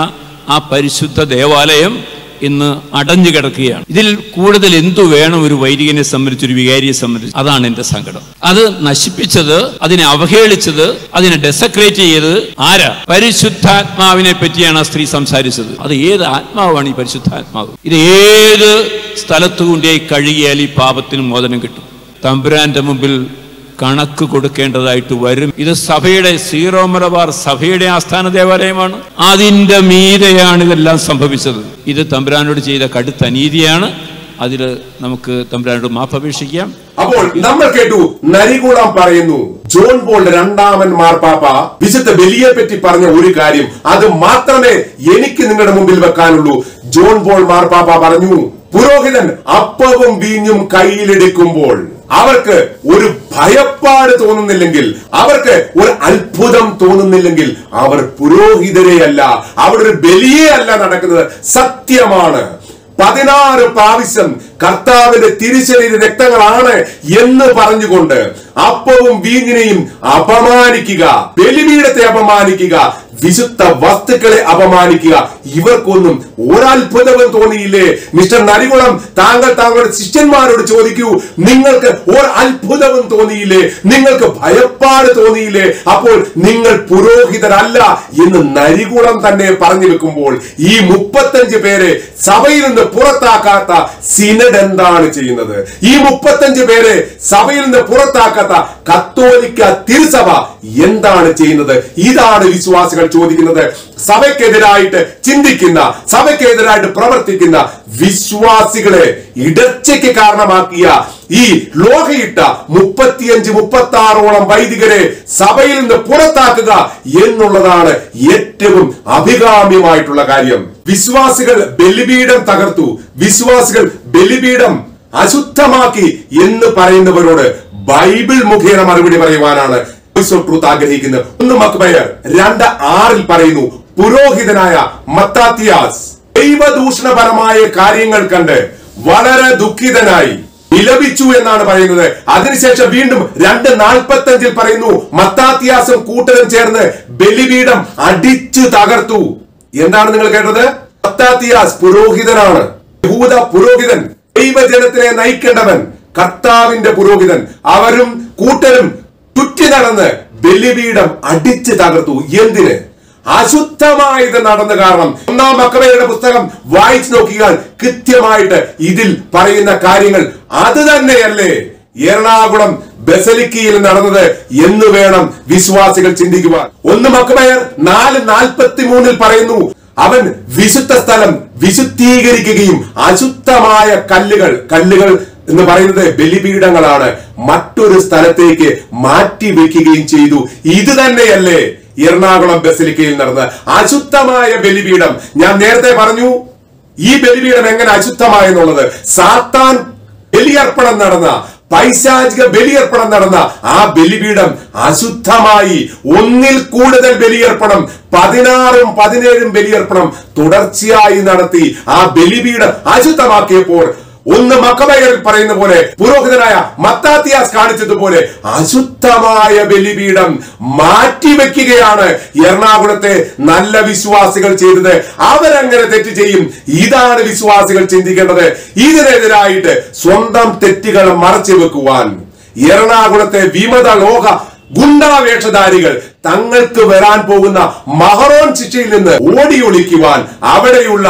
ആ പരിശുദ്ധ ദേവാലയം ഇന്ന് അടഞ്ഞു കിടക്കുകയാണ് ഇതിൽ കൂടുതൽ എന്തു വേണം ഒരു വൈദികനെ സംബന്ധിച്ച് ഒരു വികാരിയെ സംബന്ധിച്ച് അതാണ് എന്റെ സങ്കടം അത് നശിപ്പിച്ചത് അതിനെ അവഹേളിച്ചത് അതിനെ ഡെസക്രേറ്റ് ചെയ്തത് ആരാ പരിശുദ്ധാത്മാവിനെ പറ്റിയാണ് ആ സ്ത്രീ സംസാരിച്ചത് അത് ഏത് ആത്മാവാണ് ഈ പരിശുദ്ധാത്മാവ് ഇത് ഏത് സ്ഥലത്തു കൊണ്ടേ കഴുകിയാൽ ഈ പാപത്തിന് മോചനം കിട്ടും തമ്പുരാന്റെ മുമ്പിൽ കണക്ക് കൊടുക്കേണ്ടതായിട്ട് വരും ഇത് സഭയുടെ സീറോ മലബാർ സഭയുടെ ആസ്ഥാന ദേവാലയമാണ് അതിൻ്റെ മീതെയാണ് ഇതെല്ലാം സംഭവിച്ചത് ഇത് തമ്പുരാനോട് ചെയ്ത കടുത്ത അനീതിയാണ് അതിൽ നമുക്ക് തമ്പുരാനോട് മാപ്പപേക്ഷിക്കാം അപ്പോൾ നമ്മൾ കേട്ടു നരികുളം പറയുന്നു ജോൺ പോൾ രണ്ടാമൻ മാർപ്പാപ്പ വിശുദ്ധ ബലിയെ പറ്റി പറഞ്ഞ ഒരു കാര്യം അത് മാത്രമേ എനിക്ക് നിങ്ങളുടെ മുമ്പിൽ വെക്കാനുള്ളൂ ജോൺ പോൾ മാർപ്പാപ്പ പറഞ്ഞു പുരോഹിതൻ അപ്പവും വീഞ്ഞും കയ്യിലെടുക്കുമ്പോൾ അവർക്ക് ഒരു ഭയപ്പാട് തോന്നുന്നില്ലെങ്കിൽ അവർക്ക് ഒരു അത്ഭുതം തോന്നുന്നില്ലെങ്കിൽ അവർ പുരോഹിതരെയല്ല അവിടെ ഒരു ബലിയേ അല്ല നടക്കുന്നത് സത്യമാണ് പതിനാറ് പ്രാവശ്യം കർത്താവിന്റെ തിരിച്ചറിയ രക്തങ്ങളാണ് എന്ന് പറഞ്ഞുകൊണ്ട് അപ്പവും വീഞ്ഞിനെയും അപമാനിക്കുക ബലിപീഠത്തെ അപമാനിക്കുക വിശുദ്ധ വസ്തുക്കളെ അപമാനിക്കുക ഇവർക്കൊന്നും ഒരത്ഭുതവും തോന്നിയില്ലേ മിസ്റ്റർ നരികുളം താങ്കൾ താങ്കളുടെ ശിഷ്യന്മാരോട് ചോദിക്കൂ നിങ്ങൾക്ക് ഒരു അത്ഭുതവും തോന്നിയില്ലേ നിങ്ങൾക്ക് ഭയപ്പാട് തോന്നിയില്ലേ അപ്പോൾ നിങ്ങൾ പുരോഹിതരല്ല എന്ന് നരികുളം തന്നെ പറഞ്ഞു വെക്കുമ്പോൾ ഈ മുപ്പത്തഞ്ച് പേരെ സഭയിൽ നിന്ന് പുറത്താക്കാത്ത സിനഡ് എന്താണ് ചെയ്യുന്നത് ഈ മുപ്പത്തഞ്ച് പേരെ സഭയിൽ നിന്ന് പുറത്താക്കാത്ത കത്തോലിക്ക തിരുസഭ എന്താണ് ചെയ്യുന്നത് ഇതാണ് വിശ്വാസികൾ ചോദിക്കുന്നത് സഭയ്ക്കെതിരായിട്ട് ചിന്തിക്കുന്ന സഭയ്ക്കെതിരായിട്ട് പ്രവർത്തിക്കുന്ന വിശ്വാസികളെ ഇടർച്ചയ്ക്ക് കാരണമാക്കിയ ഈ ലോഹയിട്ട മുപ്പത്തിയഞ്ച് മുപ്പത്തി ആറോളം വൈദികരെ സഭയിൽ നിന്ന് പുറത്താക്കുക എന്നുള്ളതാണ് ഏറ്റവും അഭികാമ്യമായിട്ടുള്ള കാര്യം വിശ്വാസികൾ ബലിപീഠം തകർത്തു വിശ്വാസികൾ ബലിപീഠം അശുദ്ധമാക്കി എന്ന് പറയുന്നവരോട് ബൈബിൾ മുഖേന മറുപടി പറയുവാനാണ് വോയിസ് ഓഫ് ട്രൂത്ത് ആഗ്രഹിക്കുന്നത് ഒന്ന് മക്ബയർ രണ്ട് ആറിൽ പറയുന്നു പുരോഹിതനായ മത്താത്തിയാസ് ദൈവദൂഷണപരമായ കാര്യങ്ങൾ കണ്ട് വളരെ ദുഃഖിതനായി വിലപിച്ചു എന്നാണ് പറയുന്നത് അതിനുശേഷം വീണ്ടും രണ്ട് നാൽപ്പത്തി അഞ്ചിൽ പറയുന്നു മത്താത്തിയാസും കൂട്ടരും ചേർന്ന് ബലിപീഠം അടിച്ചു തകർത്തു എന്താണ് നിങ്ങൾ കേട്ടത് മത്താത്തിയാസ് പുരോഹിതനാണ് യഹൂദ പുരോഹിതൻ ദൈവജനത്തിനെ നയിക്കേണ്ടവൻ കർത്താവിന്റെ പുരോഹിതൻ അവരും കൂട്ടരും ചുറ്റി നടന്ന് ബലിപീഠം അടിച്ചു തകർത്തു എന്തിന് അശുദ്ധമായത് നടന്ന കാരണം ഒന്നാം മക്കബയുടെ പുസ്തകം വായിച്ചു നോക്കിയാൽ കൃത്യമായിട്ട് ഇതിൽ പറയുന്ന കാര്യങ്ങൾ അത് തന്നെയല്ലേ എറണാകുളം ബസലിക്കയിൽ നടന്നത് എന്ന് വേണം വിശ്വാസികൾ ചിന്തിക്കുവാൻ ഒന്ന് മക്കബയർ നാല് നാൽപ്പത്തി മൂന്നിൽ പറയുന്നു അവൻ വിശുദ്ധ സ്ഥലം വിശുദ്ധീകരിക്കുകയും അശുദ്ധമായ കല്ലുകൾ കല്ലുകൾ എന്ന് പറയുന്നത് ബലിപീഠങ്ങളാണ് മറ്റൊരു സ്ഥലത്തേക്ക് മാറ്റി വെക്കുകയും ചെയ്തു ഇത് തന്നെയല്ലേ എറണാകുളം ബസലിക്കയിൽ നടന്ന അശുദ്ധമായ ബലിപീഠം ഞാൻ നേരത്തെ പറഞ്ഞു ഈ ബലിപീഠം എങ്ങനെ അശുദ്ധമായെന്നുള്ളത് സാത്താൻ ബലിയർപ്പണം നടന്ന പൈശാചിക ബലിയർപ്പണം നടന്ന ആ ബലിപീഠം അശുദ്ധമായി ഒന്നിൽ കൂടുതൽ ബലിയർപ്പണം പതിനാറും പതിനേഴും ബലിയർപ്പണം തുടർച്ചയായി നടത്തി ആ ബലിപീഠം അശുദ്ധമാക്കിയപ്പോൾ ഒന്ന് മക്കബയറിൽ പറയുന്ന പോലെ പുരോഹിതനായ മത്താത്തിയാസ് കാണിച്ചതുപോലെ അശുദ്ധമായ ബലിപീഠം മാറ്റിവെക്കുകയാണ് എറണാകുളത്തെ നല്ല വിശ്വാസികൾ ചെയ്തത് അവരങ്ങനെ തെറ്റ് ചെയ്യും ഇതാണ് വിശ്വാസികൾ ചിന്തിക്കേണ്ടത് ഇതിനെതിരായിട്ട് സ്വന്തം തെറ്റുകൾ മറച്ചു വെക്കുവാൻ എറണാകുളത്തെ വിമത ലോക ഗുണ്ടാവേഷധാരികൾ തങ്ങൾക്ക് വരാൻ പോകുന്ന മഹറോൻ ശിക്ഷയിൽ നിന്ന് ഓടിയൊളിക്കുവാൻ അവിടെയുള്ള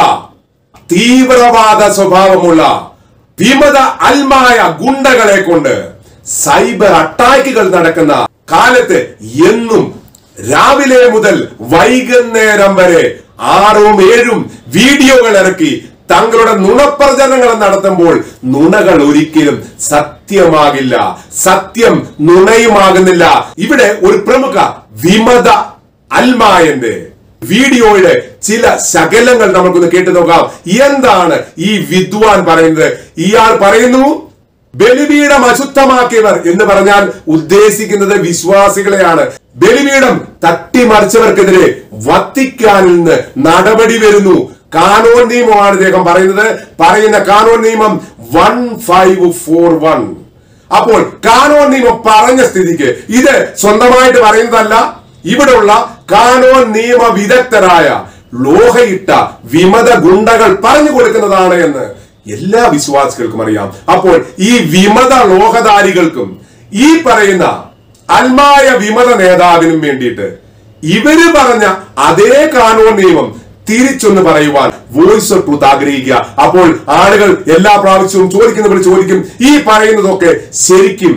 തീവ്രവാദ സ്വഭാവമുള്ള വിമത അൽമായ ഗുണ്ടകളെ കൊണ്ട് സൈബർ അറ്റാക്കുകൾ നടക്കുന്ന കാലത്ത് എന്നും രാവിലെ മുതൽ വൈകുന്നേരം വരെ ആറും ഏഴും വീഡിയോകൾ ഇറക്കി തങ്ങളുടെ നുണപ്രചരണങ്ങൾ നടത്തുമ്പോൾ നുണകൾ ഒരിക്കലും സത്യമാകില്ല സത്യം നുണയുമാകുന്നില്ല ഇവിടെ ഒരു പ്രമുഖ വിമത അൽമായന്റെ വീഡിയോയുടെ ചില ശകലങ്ങൾ നമുക്കൊന്ന് കേട്ടു നോക്കാം എന്താണ് ഈ വിദ്വാൻ പറയുന്നത് ഇയാൾ പറയുന്നു ബലിപീഠം അശുദ്ധമാക്കിയവർ എന്ന് പറഞ്ഞാൽ ഉദ്ദേശിക്കുന്നത് വിശ്വാസികളെയാണ് ബലിപീഠം തട്ടിമറിച്ചവർക്കെതിരെ വത്തിക്കാനിൽ നിന്ന് നടപടി വരുന്നു കാനോൻ നിയമമാണ് ഇദ്ദേഹം പറയുന്നത് പറയുന്ന കാനോൻ നിയമം വൺ ഫൈവ് ഫോർ വൺ അപ്പോൾ കാനോൻ നിയമം പറഞ്ഞ സ്ഥിതിക്ക് ഇത് സ്വന്തമായിട്ട് പറയുന്നതല്ല ഇവിടെയുള്ള കാനോൻ നിയമ വിദഗ്ധരായ ലോഹയിട്ട വിമത ഗുണ്ടകൾ പറഞ്ഞു കൊടുക്കുന്നതാണ് എന്ന് എല്ലാ വിശ്വാസികൾക്കും അറിയാം അപ്പോൾ ഈ വിമത ലോഹധാരികൾക്കും ഈ പറയുന്ന അൽമായ വിമത നേതാവിനും വേണ്ടിയിട്ട് ഇവര് പറഞ്ഞ അതേ കാനൂൺ നിയമം തിരിച്ചൊന്ന് പറയുവാൻ വോയിസ് ഓഫ് ട്രൂത്ത് ആഗ്രഹിക്കുക അപ്പോൾ ആളുകൾ എല്ലാ പ്രാവശ്യവും ചോദിക്കുന്നവർ ചോദിക്കും ഈ പറയുന്നതൊക്കെ ശരിക്കും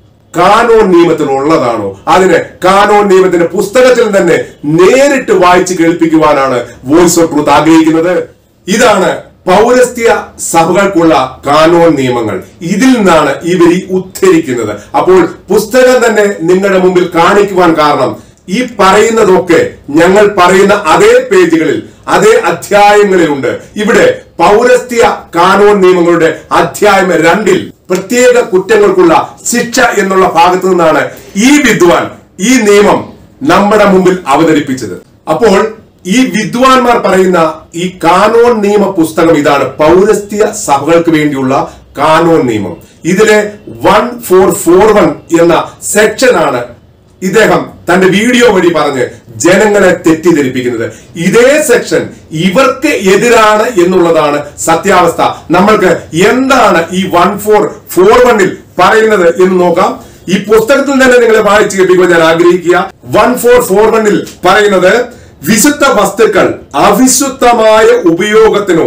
കാനോൺ നിയമത്തിൽ ഉള്ളതാണോ അതിന് കാനോൺ നിയമത്തിന്റെ പുസ്തകത്തിൽ തന്നെ നേരിട്ട് വായിച്ച് കേൾപ്പിക്കുവാനാണ് വോയിസ് ഓഫ് ട്രൂത്ത് ആഗ്രഹിക്കുന്നത് ഇതാണ് പൗരസ്ത്യ സഭകൾക്കുള്ള കാനോൺ നിയമങ്ങൾ ഇതിൽ നിന്നാണ് ഇവർ ഈ ഉദ്ധരിക്കുന്നത് അപ്പോൾ പുസ്തകം തന്നെ നിങ്ങളുടെ മുമ്പിൽ കാണിക്കുവാൻ കാരണം ഈ പറയുന്നതൊക്കെ ഞങ്ങൾ പറയുന്ന അതേ പേജുകളിൽ അതേ അധ്യായങ്ങളിലുണ്ട് ഇവിടെ പൗരസ്ത്യ കാനോൺ നിയമങ്ങളുടെ അധ്യായം രണ്ടിൽ പ്രത്യേക കുറ്റങ്ങൾക്കുള്ള ശിക്ഷ എന്നുള്ള ഭാഗത്തു നിന്നാണ് ഈ വിദ്വാൻ ഈ നിയമം നമ്മുടെ മുമ്പിൽ അവതരിപ്പിച്ചത് അപ്പോൾ ഈ വിദ്വാൻമാർ പറയുന്ന ഈ കാനോൺ നിയമ പുസ്തകം ഇതാണ് പൗരസ്ത്യ സഭകൾക്ക് വേണ്ടിയുള്ള കാനോൺ നിയമം ഇതിലെ വൺ ഫോർ ഫോർ വൺ എന്ന സെക്ഷനാണ് ഇദ്ദേഹം തന്റെ വീഡിയോ വഴി പറഞ്ഞ് ജനങ്ങളെ തെറ്റിദ്ധരിപ്പിക്കുന്നത് ഇതേ സെക്ഷൻ ഇവർക്ക് എതിരാണ് എന്നുള്ളതാണ് സത്യാവസ്ഥ നമ്മൾക്ക് എന്താണ് ഈ വൺ ഫോർ ഫോർ വണ്ണിൽ പറയുന്നത് എന്ന് നോക്കാം ഈ പുസ്തകത്തിൽ തന്നെ നിങ്ങളെ വായിച്ചു കേൾപ്പിക്കുവാൻ ഞാൻ ആഗ്രഹിക്കുക വൺ ഫോർ ഫോർ വണ്ണിൽ പറയുന്നത് വിശുദ്ധ വസ്തുക്കൾ അവിശുദ്ധമായ ഉപയോഗത്തിനോ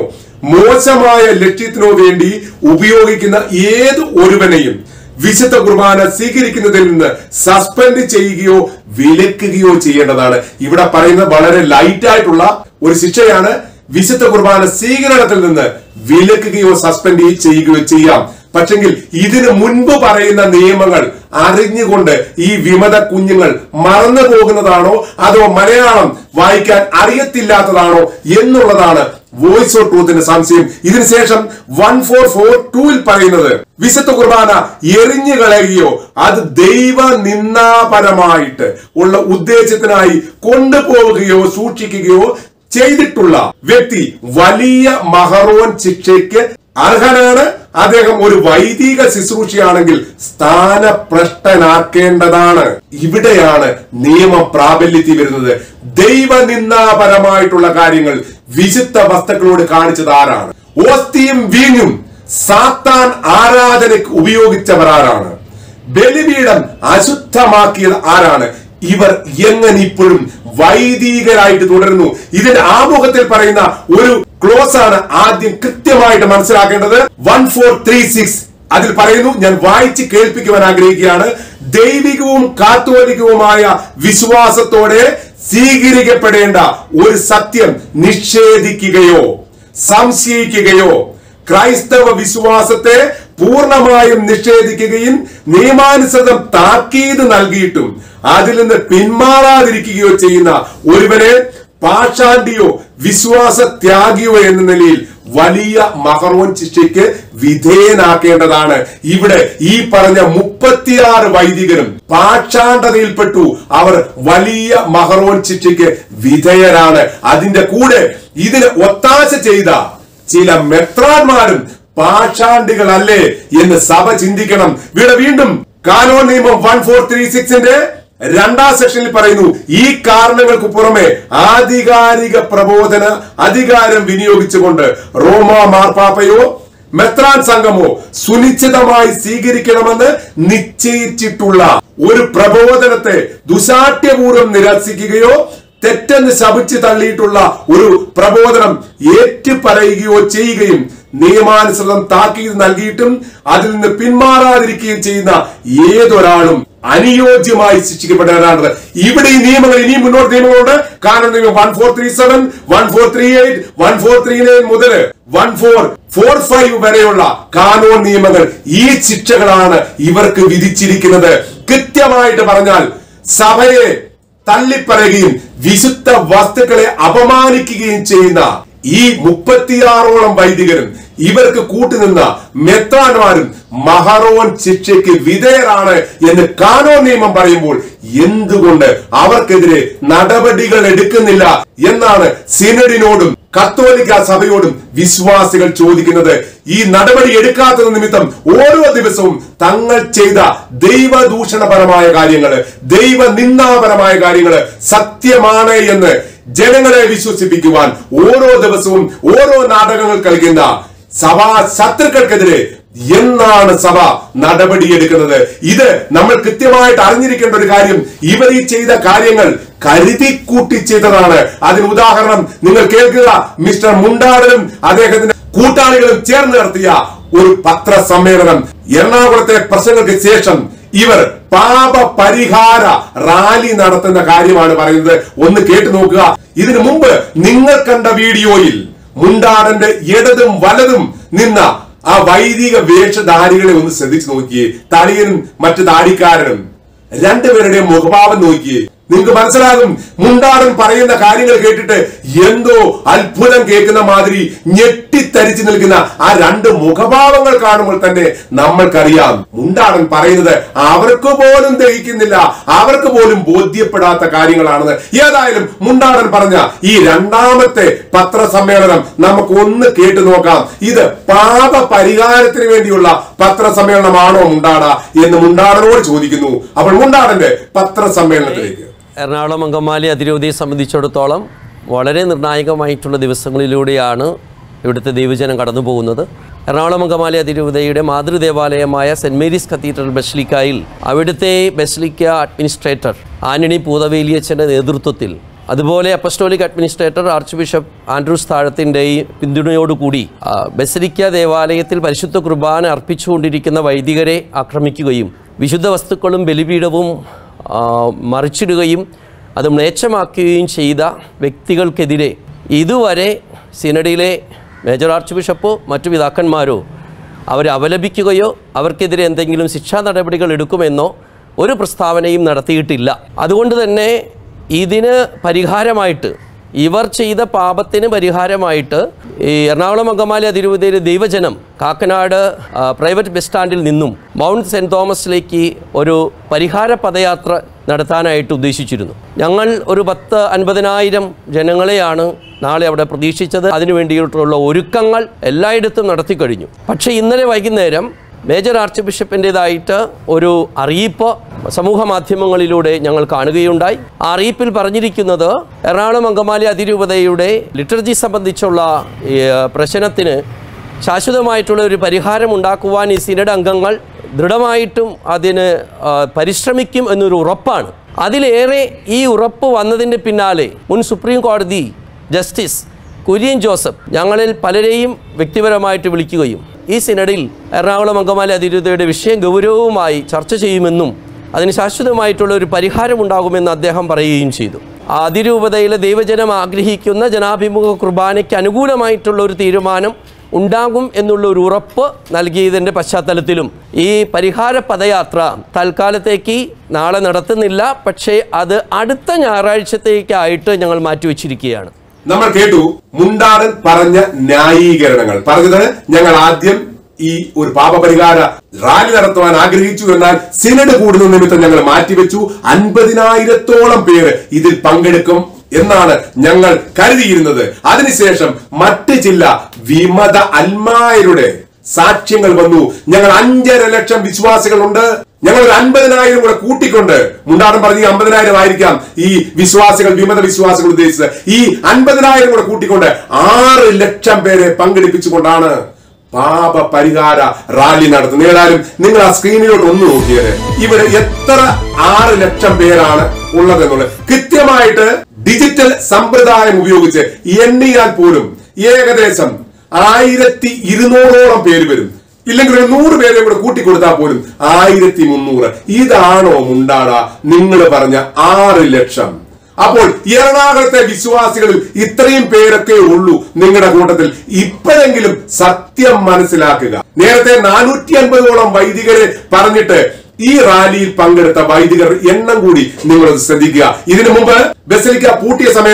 മോശമായ ലക്ഷ്യത്തിനോ വേണ്ടി ഉപയോഗിക്കുന്ന ഏത് ഒരുവനെയും വിശുദ്ധ കുർബാന സ്വീകരിക്കുന്നതിൽ നിന്ന് സസ്പെൻഡ് ചെയ്യുകയോ വിലക്കുകയോ ചെയ്യേണ്ടതാണ് ഇവിടെ പറയുന്നത് വളരെ ലൈറ്റ് ആയിട്ടുള്ള ഒരു ശിക്ഷയാണ് വിശുദ്ധ കുർബാന സ്വീകരണത്തിൽ നിന്ന് വിലക്കുകയോ സസ്പെൻഡ് ചെയ്യുകയോ ചെയ്യാം പക്ഷെങ്കിൽ ഇതിനു മുൻപ് പറയുന്ന നിയമങ്ങൾ അറിഞ്ഞുകൊണ്ട് ഈ വിമത കുഞ്ഞുങ്ങൾ മറന്നു പോകുന്നതാണോ അതോ മലയാളം വായിക്കാൻ അറിയത്തില്ലാത്തതാണോ എന്നുള്ളതാണ് വോയിസ് ഓഫ് ട്രൂത്തിന്റെ സംശയം ഇതിനുശേഷം വൺ ഫോർ ഫോർ ടൂവിൽ പറയുന്നത് വിശുദ്ധ കുർബാന എറിഞ്ഞു കളയുകയോ അത് ദൈവ നിന്ദാപരമായിട്ട് ഉള്ള ഉദ്ദേശത്തിനായി കൊണ്ടുപോവുകയോ സൂക്ഷിക്കുകയോ ചെയ്തിട്ടുള്ള വ്യക്തി വലിയ മഹറോൻ ശിക്ഷയ്ക്ക് അർഹനാണ് അദ്ദേഹം ഒരു വൈദിക ശുശ്രൂഷയാണെങ്കിൽ സ്ഥാനഭ്രഷ്ടനാക്കേണ്ടതാണ് ഇവിടെയാണ് നിയമം പ്രാബല്യത്തിൽ വരുന്നത് ദൈവനിന്ദാപരമായിട്ടുള്ള കാര്യങ്ങൾ വിശുദ്ധ വസ്തുക്കളോട് കാണിച്ചത് ആരാണ് ഓസ്തിയും വീഞ്ഞും സാത്താൻ ആരാധനയ്ക്ക് ഉപയോഗിച്ചവർ ആരാണ് ബലിപീഠം അശുദ്ധമാക്കിയത് ആരാണ് ഇവർ എങ്ങനെ ഇപ്പോഴും വൈദികരായിട്ട് തുടരുന്നു ഇതിന്റെ ആമുഖത്തിൽ പറയുന്ന ഒരു ക്ലോസ് ആണ് ആദ്യം കൃത്യമായിട്ട് മനസ്സിലാക്കേണ്ടത് വൺ ഫോർ ത്രീ സിക്സ് അതിൽ പറയുന്നു ഞാൻ വായിച്ച് കേൾപ്പിക്കുവാൻ ആഗ്രഹിക്കുകയാണ് ദൈവികവും കാത്തോലികവുമായ വിശ്വാസത്തോടെ സ്വീകരിക്കപ്പെടേണ്ട ഒരു സത്യം നിഷേധിക്കുകയോ സംശയിക്കുകയോ ക്രൈസ്തവ വിശ്വാസത്തെ പൂർണ്ണമായും നിഷേധിക്കുകയും നിയമാനുസൃതം താക്കീത് നൽകിയിട്ടും അതിൽ നിന്ന് പിന്മാറാതിരിക്കുകയോ ചെയ്യുന്ന ഒരുവനെ പാഷാണ്ടിയോ വിശ്വാസ ത്യാഗിയോ എന്ന നിലയിൽ വലിയ മഹറോൻ ശിക്ഷയ്ക്ക് വിധേയനാക്കേണ്ടതാണ് ഇവിടെ ഈ പറഞ്ഞ മുപ്പത്തിയാറ് വൈദികരും പാഷാണ്ഡതയിൽപ്പെട്ടു അവർ വലിയ മഹറോൻ ശിക്ഷയ്ക്ക് വിധേയരാണ് അതിന്റെ കൂടെ ഇതിന് ഒത്താശ ചെയ്ത ചില മെത്രാന്മാരും പാഷാണ്ടികളല്ലേ എന്ന് സഭ ചിന്തിക്കണം ഇവിടെ വീണ്ടും കാനോൺ നിയമം വൺ ഫോർ ത്രീ സിക്സിന്റെ രണ്ടാം സെക്ഷനിൽ പറയുന്നു ഈ കാരണങ്ങൾക്ക് പുറമെ ആധികാരിക പ്രബോധന അധികാരം വിനിയോഗിച്ചുകൊണ്ട് റോമ മാർപ്പാപ്പയോ മെത്രാൻ സംഘമോ സുനിശ്ചിതമായി സ്വീകരിക്കണമെന്ന് നിശ്ചയിച്ചിട്ടുള്ള ഒരു പ്രബോധനത്തെ ദുശാഠ്യപൂർവ്വം നിരസിക്കുകയോ തെറ്റെന്ന് ശപിച്ച് തള്ളിയിട്ടുള്ള ഒരു പ്രബോധനം ഏറ്റുപറയുകയോ ചെയ്യുകയും നിയമാനുസൃതം താക്കീത് നൽകിയിട്ടും അതിൽ നിന്ന് പിന്മാറാതിരിക്കുകയും ചെയ്യുന്ന ഏതൊരാളും അനുയോജ്യമായി ശിക്ഷിക്കപ്പെടേണ്ടത് ഇവിടെ ഈ നിയമങ്ങൾ ഇനിയും മുന്നോട്ട് നിയമങ്ങളുണ്ട് കാരണം നിയമം one four three seven one four three eight one four three nine മുതൽ വൺ ഫോർ ഫോർ ഫൈവ് വരെയുള്ള കാനോൺ നിയമങ്ങൾ ഈ ശിക്ഷകളാണ് ഇവർക്ക് വിധിച്ചിരിക്കുന്നത് കൃത്യമായിട്ട് പറഞ്ഞാൽ സഭയെ തള്ളിപ്പറയുകയും വിശുദ്ധ വസ്തുക്കളെ അപമാനിക്കുകയും ചെയ്യുന്ന ഈ മുപ്പത്തിയാറോളം വൈദികരും ഇവർക്ക് കൂട്ടുനിന്ന മെത്രാന്മാരും മഹറോൻ ശിക്ഷയ്ക്ക് വിധേയരാണ് എന്ന് കാനോ നിയമം പറയുമ്പോൾ എന്തുകൊണ്ട് അവർക്കെതിരെ നടപടികൾ എടുക്കുന്നില്ല എന്നാണ് സിനഡിനോടും കത്തോലിക്ക സഭയോടും വിശ്വാസികൾ ചോദിക്കുന്നത് ഈ നടപടി എടുക്കാത്തത് നിമിത്തം ഓരോ ദിവസവും തങ്ങൾ ചെയ്ത ദൈവദൂഷണപരമായ കാര്യങ്ങള് ദൈവ നിന്ദാപരമായ കാര്യങ്ങള് സത്യമാണ് എന്ന് ജനങ്ങളെ വിശ്വസിപ്പിക്കുവാൻ ഓരോ ദിവസവും ഓരോ നാടകങ്ങൾ കളിക്കുന്ന സഭാ ശത്രുക്കൾക്കെതിരെ എന്നാണ് സഭ നടപടിയെടുക്കുന്നത് ഇത് നമ്മൾ കൃത്യമായിട്ട് അറിഞ്ഞിരിക്കേണ്ട ഒരു കാര്യം ഇവർ ഈ ചെയ്ത കാര്യങ്ങൾ കരുതി കൂട്ടി ചെയ്തതാണ് അതിന് ഉദാഹരണം നിങ്ങൾ കേൾക്കുക മിസ്റ്റർ മുണ്ടാടനും അദ്ദേഹത്തിന്റെ കൂട്ടാളികളും ചേർന്ന് നടത്തിയ ഒരു പത്രസമ്മേളനം എറണാകുളത്തെ പ്രശ്നങ്ങൾക്ക് ശേഷം ഇവർ പാപ പരിഹാര റാലി നടത്തുന്ന കാര്യമാണ് പറയുന്നത് ഒന്ന് കേട്ടു നോക്കുക ഇതിനു മുമ്പ് നിങ്ങൾ കണ്ട വീഡിയോയിൽ മുണ്ടാടന്റെ ഇടതും വലതും നിന്ന ആ വൈദിക വേഷധാരികളെ ഒന്ന് ശ്രദ്ധിച്ചു നോക്കിയേ തളിയനും മറ്റു താടിക്കാരനും രണ്ടുപേരുടെയും മുഖഭാവം നോക്കിയേ നിങ്ങൾക്ക് മനസ്സിലാകും മുണ്ടാടൻ പറയുന്ന കാര്യങ്ങൾ കേട്ടിട്ട് എന്തോ അത്ഭുതം കേൾക്കുന്ന മാതിരി ഞെട്ടിത്തരിച്ചു നിൽക്കുന്ന ആ രണ്ട് മുഖഭാവങ്ങൾ കാണുമ്പോൾ തന്നെ നമ്മൾക്കറിയാം മുണ്ടാടൻ പറയുന്നത് അവർക്ക് പോലും ദഹിക്കുന്നില്ല അവർക്ക് പോലും ബോധ്യപ്പെടാത്ത കാര്യങ്ങളാണെന്ന് ഏതായാലും മുണ്ടാടൻ പറഞ്ഞ ഈ രണ്ടാമത്തെ പത്രസമ്മേളനം നമുക്ക് ഒന്ന് കേട്ടു നോക്കാം ഇത് പാപ പരിഹാരത്തിന് വേണ്ടിയുള്ള പത്രസമ്മേളനമാണോ മുണ്ടാട എന്ന് മുണ്ടാടനോട് ചോദിക്കുന്നു അപ്പോൾ മുണ്ടാടന്റെ പത്രസമ്മേളനത്തിലേക്ക് എറണാകുളം അങ്കമാലി അതിരൂപതയെ സംബന്ധിച്ചിടത്തോളം വളരെ നിർണായകമായിട്ടുള്ള ദിവസങ്ങളിലൂടെയാണ് ഇവിടുത്തെ ദൈവജനം കടന്നു പോകുന്നത് എറണാകുളം അങ്കമാലി അതിരൂപതയുടെ മാതൃദേവാലയമായ സെൻറ് മേരീസ് കത്തീഡ്രൽ ബസ്ലിക്കായിൽ അവിടുത്തെ ബസ്ലിക്ക അഡ്മിനിസ്ട്രേറ്റർ ആന്റണി പൂതവേലിയച്ചൻ്റെ നേതൃത്വത്തിൽ അതുപോലെ apostolic administrator archbishop Andrews താഴത്തിൻ്റെയും പിന്തുണയോടുകൂടി ആ, ബസലിക്ക ദേവാലയത്തിൽ പരിശുദ്ധ കുർബാന അർപ്പിച്ചുകൊണ്ടിരിക്കുന്ന വൈദികരെ ആക്രമിക്കുകയും വിശുദ്ധ വസ്തുക്കളും ബലിപീഠവും ആ, മറിച്ചിടുകയും അത് മ്ലേച്ഛമാക്കുകയും ചെയ്ത വ്യക്തികൾക്കെതിരെ ഇതുവരെ സിനഡിലെ മേജർ ആർച്ച് ബിഷപ്പോ മറ്റു പിതാക്കന്മാരോ അവരെ അപലപിക്കുകയോ അവർക്കെതിരെ എന്തെങ്കിലും ശിക്ഷാ നടപടികൾ എടുക്കുമെന്നോ ഒരു പ്രസ്താവനയും നടത്തിയിട്ടില്ല അതുകൊണ്ട് തന്നെ ഇതിന് പരിഹാരമായിട്ട് ഇവർ ചെയ്ത പാപത്തിന് പരിഹാരമായിട്ട് ഈ എറണാകുളം അങ്കമാലി അതിരൂപതയിലെ ദൈവജനം കാക്കനാട് ആ, പ്രൈവറ്റ് ബസ് സ്റ്റാൻഡിൽ നിന്നും മൗണ്ട് സെൻറ് തോമസിലേക്ക് ഒരു പരിഹാര പദയാത്ര നടത്താനായിട്ട് ഉദ്ദേശിച്ചിരുന്നു ഞങ്ങൾ ഒരു പത്ത് അൻപതിനായിരം ജനങ്ങളെയാണ് നാളെ അവിടെ പ്രതീക്ഷിച്ചത് അതിനു വേണ്ടിയിട്ടുള്ള ഒരുക്കങ്ങൾ എല്ലായിടത്തും നടത്തി കഴിഞ്ഞു പക്ഷേ ഇന്നലെ വൈകുന്നേരം മേജർ ആർച്ച് ബിഷപ്പിൻ്റെതായിട്ട് ഒരു അറിയിപ്പ് സമൂഹ മാധ്യമങ്ങളിലൂടെ ഞങ്ങൾ കാണുകയുണ്ടായി ആ അറിയിപ്പിൽ പറഞ്ഞിരിക്കുന്നത് എറണാകുളം അങ്കമാലി അതിരൂപതയുടെ ലിറ്റർജി സംബന്ധിച്ചുള്ള ഈ, പ്രശ്നത്തിന് ശാശ്വതമായിട്ടുള്ള ഒരു പരിഹാരം ഉണ്ടാക്കുവാൻ ഈ സിനഡ് അംഗങ്ങൾ ദൃഢമായിട്ടും അതിന് ആ, പരിശ്രമിക്കും എന്നൊരു ഉറപ്പാണ് അതിലേറെ ഈ ഉറപ്പ് വന്നതിൻ്റെ പിന്നാലെ മുൻ സുപ്രീം കോടതി ജസ്റ്റിസ് കുര്യൻ ജോസഫ് ഞങ്ങളിൽ പലരെയും വ്യക്തിപരമായിട്ട് വിളിക്കുകയും ഈ സിനഡിൽ എറണാകുളം അങ്കമാലി അതിരൂപതയുടെ വിഷയം ഗൗരവവുമായി ചർച്ച ചെയ്യുമെന്നും അതിന് ശാശ്വതമായിട്ടുള്ള ഒരു പരിഹാരം ഉണ്ടാകുമെന്ന് അദ്ദേഹം പറയുകയും ചെയ്തു ആ അതിരൂപതയിലെ ദൈവജനം ആഗ്രഹിക്കുന്ന ജനാഭിമുഖ കുർബാനയ്ക്ക് അനുകൂലമായിട്ടുള്ള ഒരു തീരുമാനം ഉണ്ടാകും എന്നുള്ള ഒരു ഉറപ്പ് നൽകിയതിൻ്റെ പശ്ചാത്തലത്തിലും ഈ പരിഹാര പദയാത്ര തൽക്കാലത്തേക്ക് നാളെ നടത്തുന്നില്ല പക്ഷേ അത് അടുത്ത ഞായറാഴ്ചത്തേക്കായിട്ട് ഞങ്ങൾ മാറ്റിവെച്ചിരിക്കുകയാണ് നമ്മൾ കേട്ടു മുണ്ടാടൻ പറഞ്ഞ ന്യായീകരണങ്ങൾ പറഞ്ഞത് ഞങ്ങൾ ആദ്യം ഈ ഒരു പാപപരിഹാര റാലി നടത്തുവാൻ ആഗ്രഹിച്ചു എന്നാൽ സിനഡ് കൂടുന്ന നിമിത്തം ഞങ്ങൾ മാറ്റിവെച്ചു അൻപതിനായിരത്തോളം പേര് ഇതിൽ പങ്കെടുക്കും എന്നാണ് ഞങ്ങൾ കരുതിയിരുന്നത് അതിനുശേഷം മറ്റ് ചില വിമത അൽമായരുടെ സാക്ഷ്യങ്ങൾ വന്നു ഞങ്ങൾ അഞ്ചര ലക്ഷം വിശ്വാസികളുണ്ട് ഞങ്ങൾ ഒരു അൻപതിനായിരം കൂടെ കൂട്ടിക്കൊണ്ട് മുണ്ടാടൻ പറഞ്ഞ ഈ അമ്പതിനായിരം ആയിരിക്കാം ഈ വിശ്വാസികൾ വിമത വിശ്വാസികൾ ഉദ്ദേശിച്ചത് ഈ അൻപതിനായിരം കൂടെ കൂട്ടിക്കൊണ്ട് ആറ് ലക്ഷം പേരെ പങ്കെടുപ്പിച്ചുകൊണ്ടാണ് പാപ പരിഹാര റാലി നടത്തുന്നത് ഏതായാലും നിങ്ങൾ ആ സ്ക്രീനിലോട്ട് ഒന്ന് നോക്കിയത് ഇവിടെ എത്ര ആറ് ലക്ഷം പേരാണ് ഉള്ളതെന്നുള്ളത് കൃത്യമായിട്ട് ഡിജിറ്റൽ സമ്പ്രദായം ഉപയോഗിച്ച് എണ്ണിയാൽ പോലും ഏകദേശം ആയിരത്തി ഇരുന്നൂറോളം പേര് വരും ഇല്ലെങ്കിൽ ഒരു നൂറ് പേരെ കൂടെ കൂട്ടിക്കൊടുത്താൽ പോലും ആയിരത്തി മുന്നൂറ് ഇതാണോ മുണ്ടാട നിങ്ങൾ പറഞ്ഞ ആറ് ലക്ഷം അപ്പോൾ എറണാകുളത്തെ വിശ്വാസികളിൽ ഇത്രയും പേരൊക്കെ ഉള്ളൂ നിങ്ങളുടെ കൂട്ടത്തിൽ ഇപ്പോഴെങ്കിലും സത്യം മനസ്സിലാക്കുക നേരത്തെ നാനൂറ്റി അൻപതോളം വൈദികരെ പറഞ്ഞിട്ട് ഈ റാലിയിൽ പങ്കെടുത്ത വൈദികർ എണ്ണം കൂടി നിങ്ങളൊന്ന് ശ്രദ്ധിക്കുക ഇതിനു മുമ്പ് ബസലിക്ക പൂട്ടിയ സമയത്ത്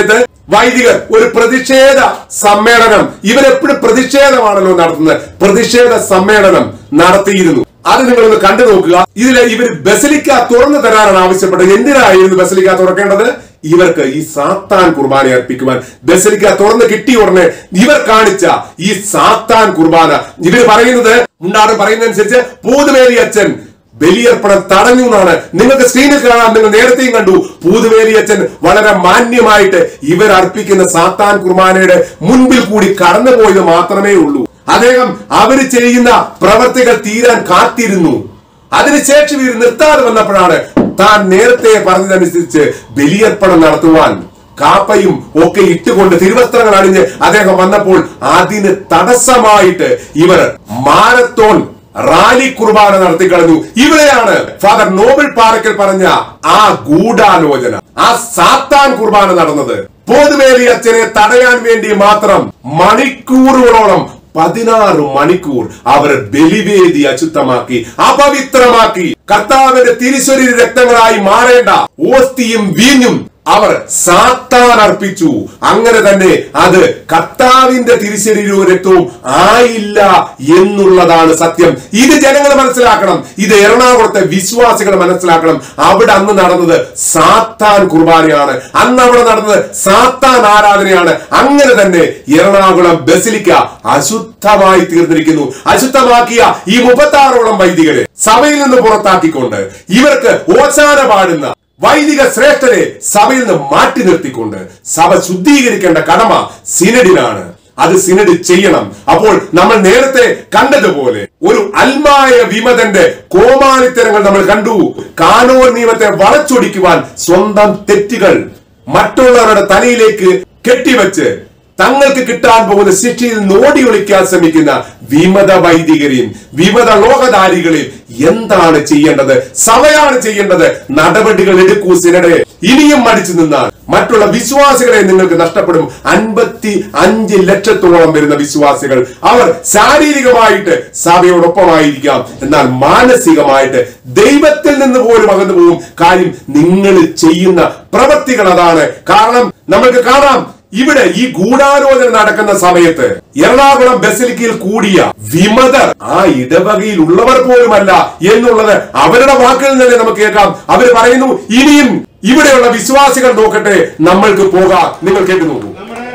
വൈദികർ ഒരു പ്രതിഷേധ സമ്മേളനം ഇവരെപ്പോഴും പ്രതിഷേധമാണല്ലോ നടത്തുന്നത് പ്രതിഷേധ സമ്മേളനം നടത്തിയിരുന്നു അത് നിങ്ങളൊന്ന് കണ്ടു നോക്കുക ഇതില് ഇവർ ബസലിക്ക തുറന്നു തരാനാണ് ആവശ്യപ്പെട്ടത് എന്തിനായിരുന്നു ബസലിക്ക തുറക്കേണ്ടത് ഇവർക്ക് ഈ സാത്താൻ കുർബാന അർപ്പിക്കുവാൻ ബസലിക്ക തുറന്ന് കിട്ടിയ ഉടനെ ഇവർ കാണിച്ച ഈ സാത്താൻ കുർബാന ഇവർ പറയുന്നത് മുണ്ടാടൻ പറയുന്നതനുസരിച്ച് പൂതുമേരി അച്ഛൻ ബലിയർപ്പണം തടഞ്ഞു എന്നാണ് നിങ്ങൾക്ക് സ്ക്രീനിൽ കാണാം നിങ്ങൾ നേരത്തെയും കണ്ടു പൂതുവേലി അച്ഛൻ വളരെ മാന്യമായിട്ട് ഇവർ അർപ്പിക്കുന്ന സാത്താൻ കുർബാനയുടെ മുൻപിൽ കൂടി കടന്നുപോയത് മാത്രമേ ഉള്ളൂ അദ്ദേഹം അവര് ചെയ്യുന്ന പ്രവർത്തികൾ തീരാൻ കാത്തിരുന്നു അതിനുശേഷം ഇവർ നിർത്താതെ വന്നപ്പോഴാണ് താൻ നേരത്തെ പറഞ്ഞതനുസരിച്ച് ബലിയർപ്പണം നടത്തുവാൻ കാപ്പയും ഒക്കെ ഇട്ടുകൊണ്ട് തിരുവസ്ത്രങ്ങൾ അണിഞ്ഞ് അദ്ദേഹം വന്നപ്പോൾ അതിന് തടസ്സമായിട്ട് ഇവർ മാരത്തോൺ റാലി കുർബാന നടത്തിക്കളഞ്ഞു ഇവിടെയാണ് ഫാദർ നോബിൾ പാറക്കൽ പറഞ്ഞ ആ ഗൂഢാലോചന ആ സാത്താൻ കുർബാന നടന്നത് പോതുവേലി അച്ഛനെ തടയാൻ വേണ്ടി മാത്രം മണിക്കൂറുകളോളം പതിനാറ് മണിക്കൂർ അവർ ബലിവേദി അശുദ്ധമാക്കി അപവിത്രമാക്കി കർത്താവിന്റെ തിരിശരീര രക്തങ്ങളായി മാറേണ്ട ഓസ്തിയും വീഞ്ഞും അവർ സാത്താൻ അർപ്പിച്ചു അങ്ങനെ തന്നെ അത് കർത്താവിന്റെ തിരിശരീരവും രക്തവും ആയില്ല എന്നുള്ളതാണ് സത്യം ഇത് ജനങ്ങൾ മനസ്സിലാക്കണം ഇത് എറണാകുളത്തെ വിശ്വാസികൾ മനസ്സിലാക്കണം അവിടെ അന്ന് നടന്നത് സാത്താൻ കുർബാനയാണ് അന്ന് അവിടെ നടന്നത് സാത്താൻ ആരാധനയാണ് അങ്ങനെ തന്നെ എറണാകുളം ബസിലിക്ക അശുദ്ധമായി തീർന്നിരിക്കുന്നു അശുദ്ധമാക്കിയ ഈ മുപ്പത്തി ആറോളം വൈദികരെ സഭയിൽ നിന്ന് പുറത്താക്കിക്കൊണ്ട് ഇവർക്ക് ഓശാന പാടുന്ന വൈദിക ശ്രേഷ്ഠരെ സഭയിൽ നിന്ന് മാറ്റി നിർത്തിക്കൊണ്ട് സഭ ശുദ്ധീകരിക്കേണ്ട കടമ സിനഡിനാണ് അത് സിനഡ് ചെയ്യണം അപ്പോൾ നമ്മൾ നേരത്തെ കണ്ടതുപോലെ ഒരു അൽമായ വിമതന്റെ കോമാളിത്തരങ്ങൾ നമ്മൾ കണ്ടു കാനോർ നിയമത്തെ വളച്ചൊടിക്കുവാൻ സ്വന്തം തെറ്റുകൾ മറ്റുള്ളവരുടെ തലയിലേക്ക് കെട്ടിവെച്ച് തങ്ങൾക്ക് കിട്ടാൻ പോകുന്ന ശിക്ഷയിൽ നിന്ന് ഓടി ഒളിക്കാൻ ശ്രമിക്കുന്ന വിമത വൈദികരെയും വിമത ലോകധാരികളെയും എന്താണ് ചെയ്യേണ്ടത് സഭയാണ് ചെയ്യേണ്ടത് നടപടികൾ എടുക്കൂ സിനഡെ ഇനിയും മടിച്ചു നിന്നാൽ മറ്റുള്ള വിശ്വാസികളെ നിങ്ങൾക്ക് നഷ്ടപ്പെടും അൻപത്തി അഞ്ച് ലക്ഷത്തോളം വരുന്ന വിശ്വാസികൾ അവർ ശാരീരികമായിട്ട് സഭയോടൊപ്പമായിരിക്കാം എന്നാൽ മാനസികമായിട്ട് ദൈവത്തിൽ നിന്ന് പോലും അകന്നു പോകും കാര്യം നിങ്ങൾ ചെയ്യുന്ന പ്രവൃത്തികൾ അതാണ് കാരണം നമുക്ക് കാണാം ഇവിടെ ഈ ഗൂഢാലോചന നടക്കുന്ന സമയത്ത് എറണാകുളം ബസിലിക്കയിൽ കൂടിയ വിമതർ ആ ഇടവകയിൽ ഉള്ളവർ പോലുമല്ല എന്നുള്ളത് അവരുടെ വാക്കിൽ തന്നെ നമുക്ക് കേൾക്കാം അവർ പറയുന്നു ഇനിയും ഇവിടെയുള്ള വിശ്വാസികൾ നോക്കട്ടെ നമ്മൾക്ക് പോകാം നിങ്ങൾ കേട്ടു നോക്കൂ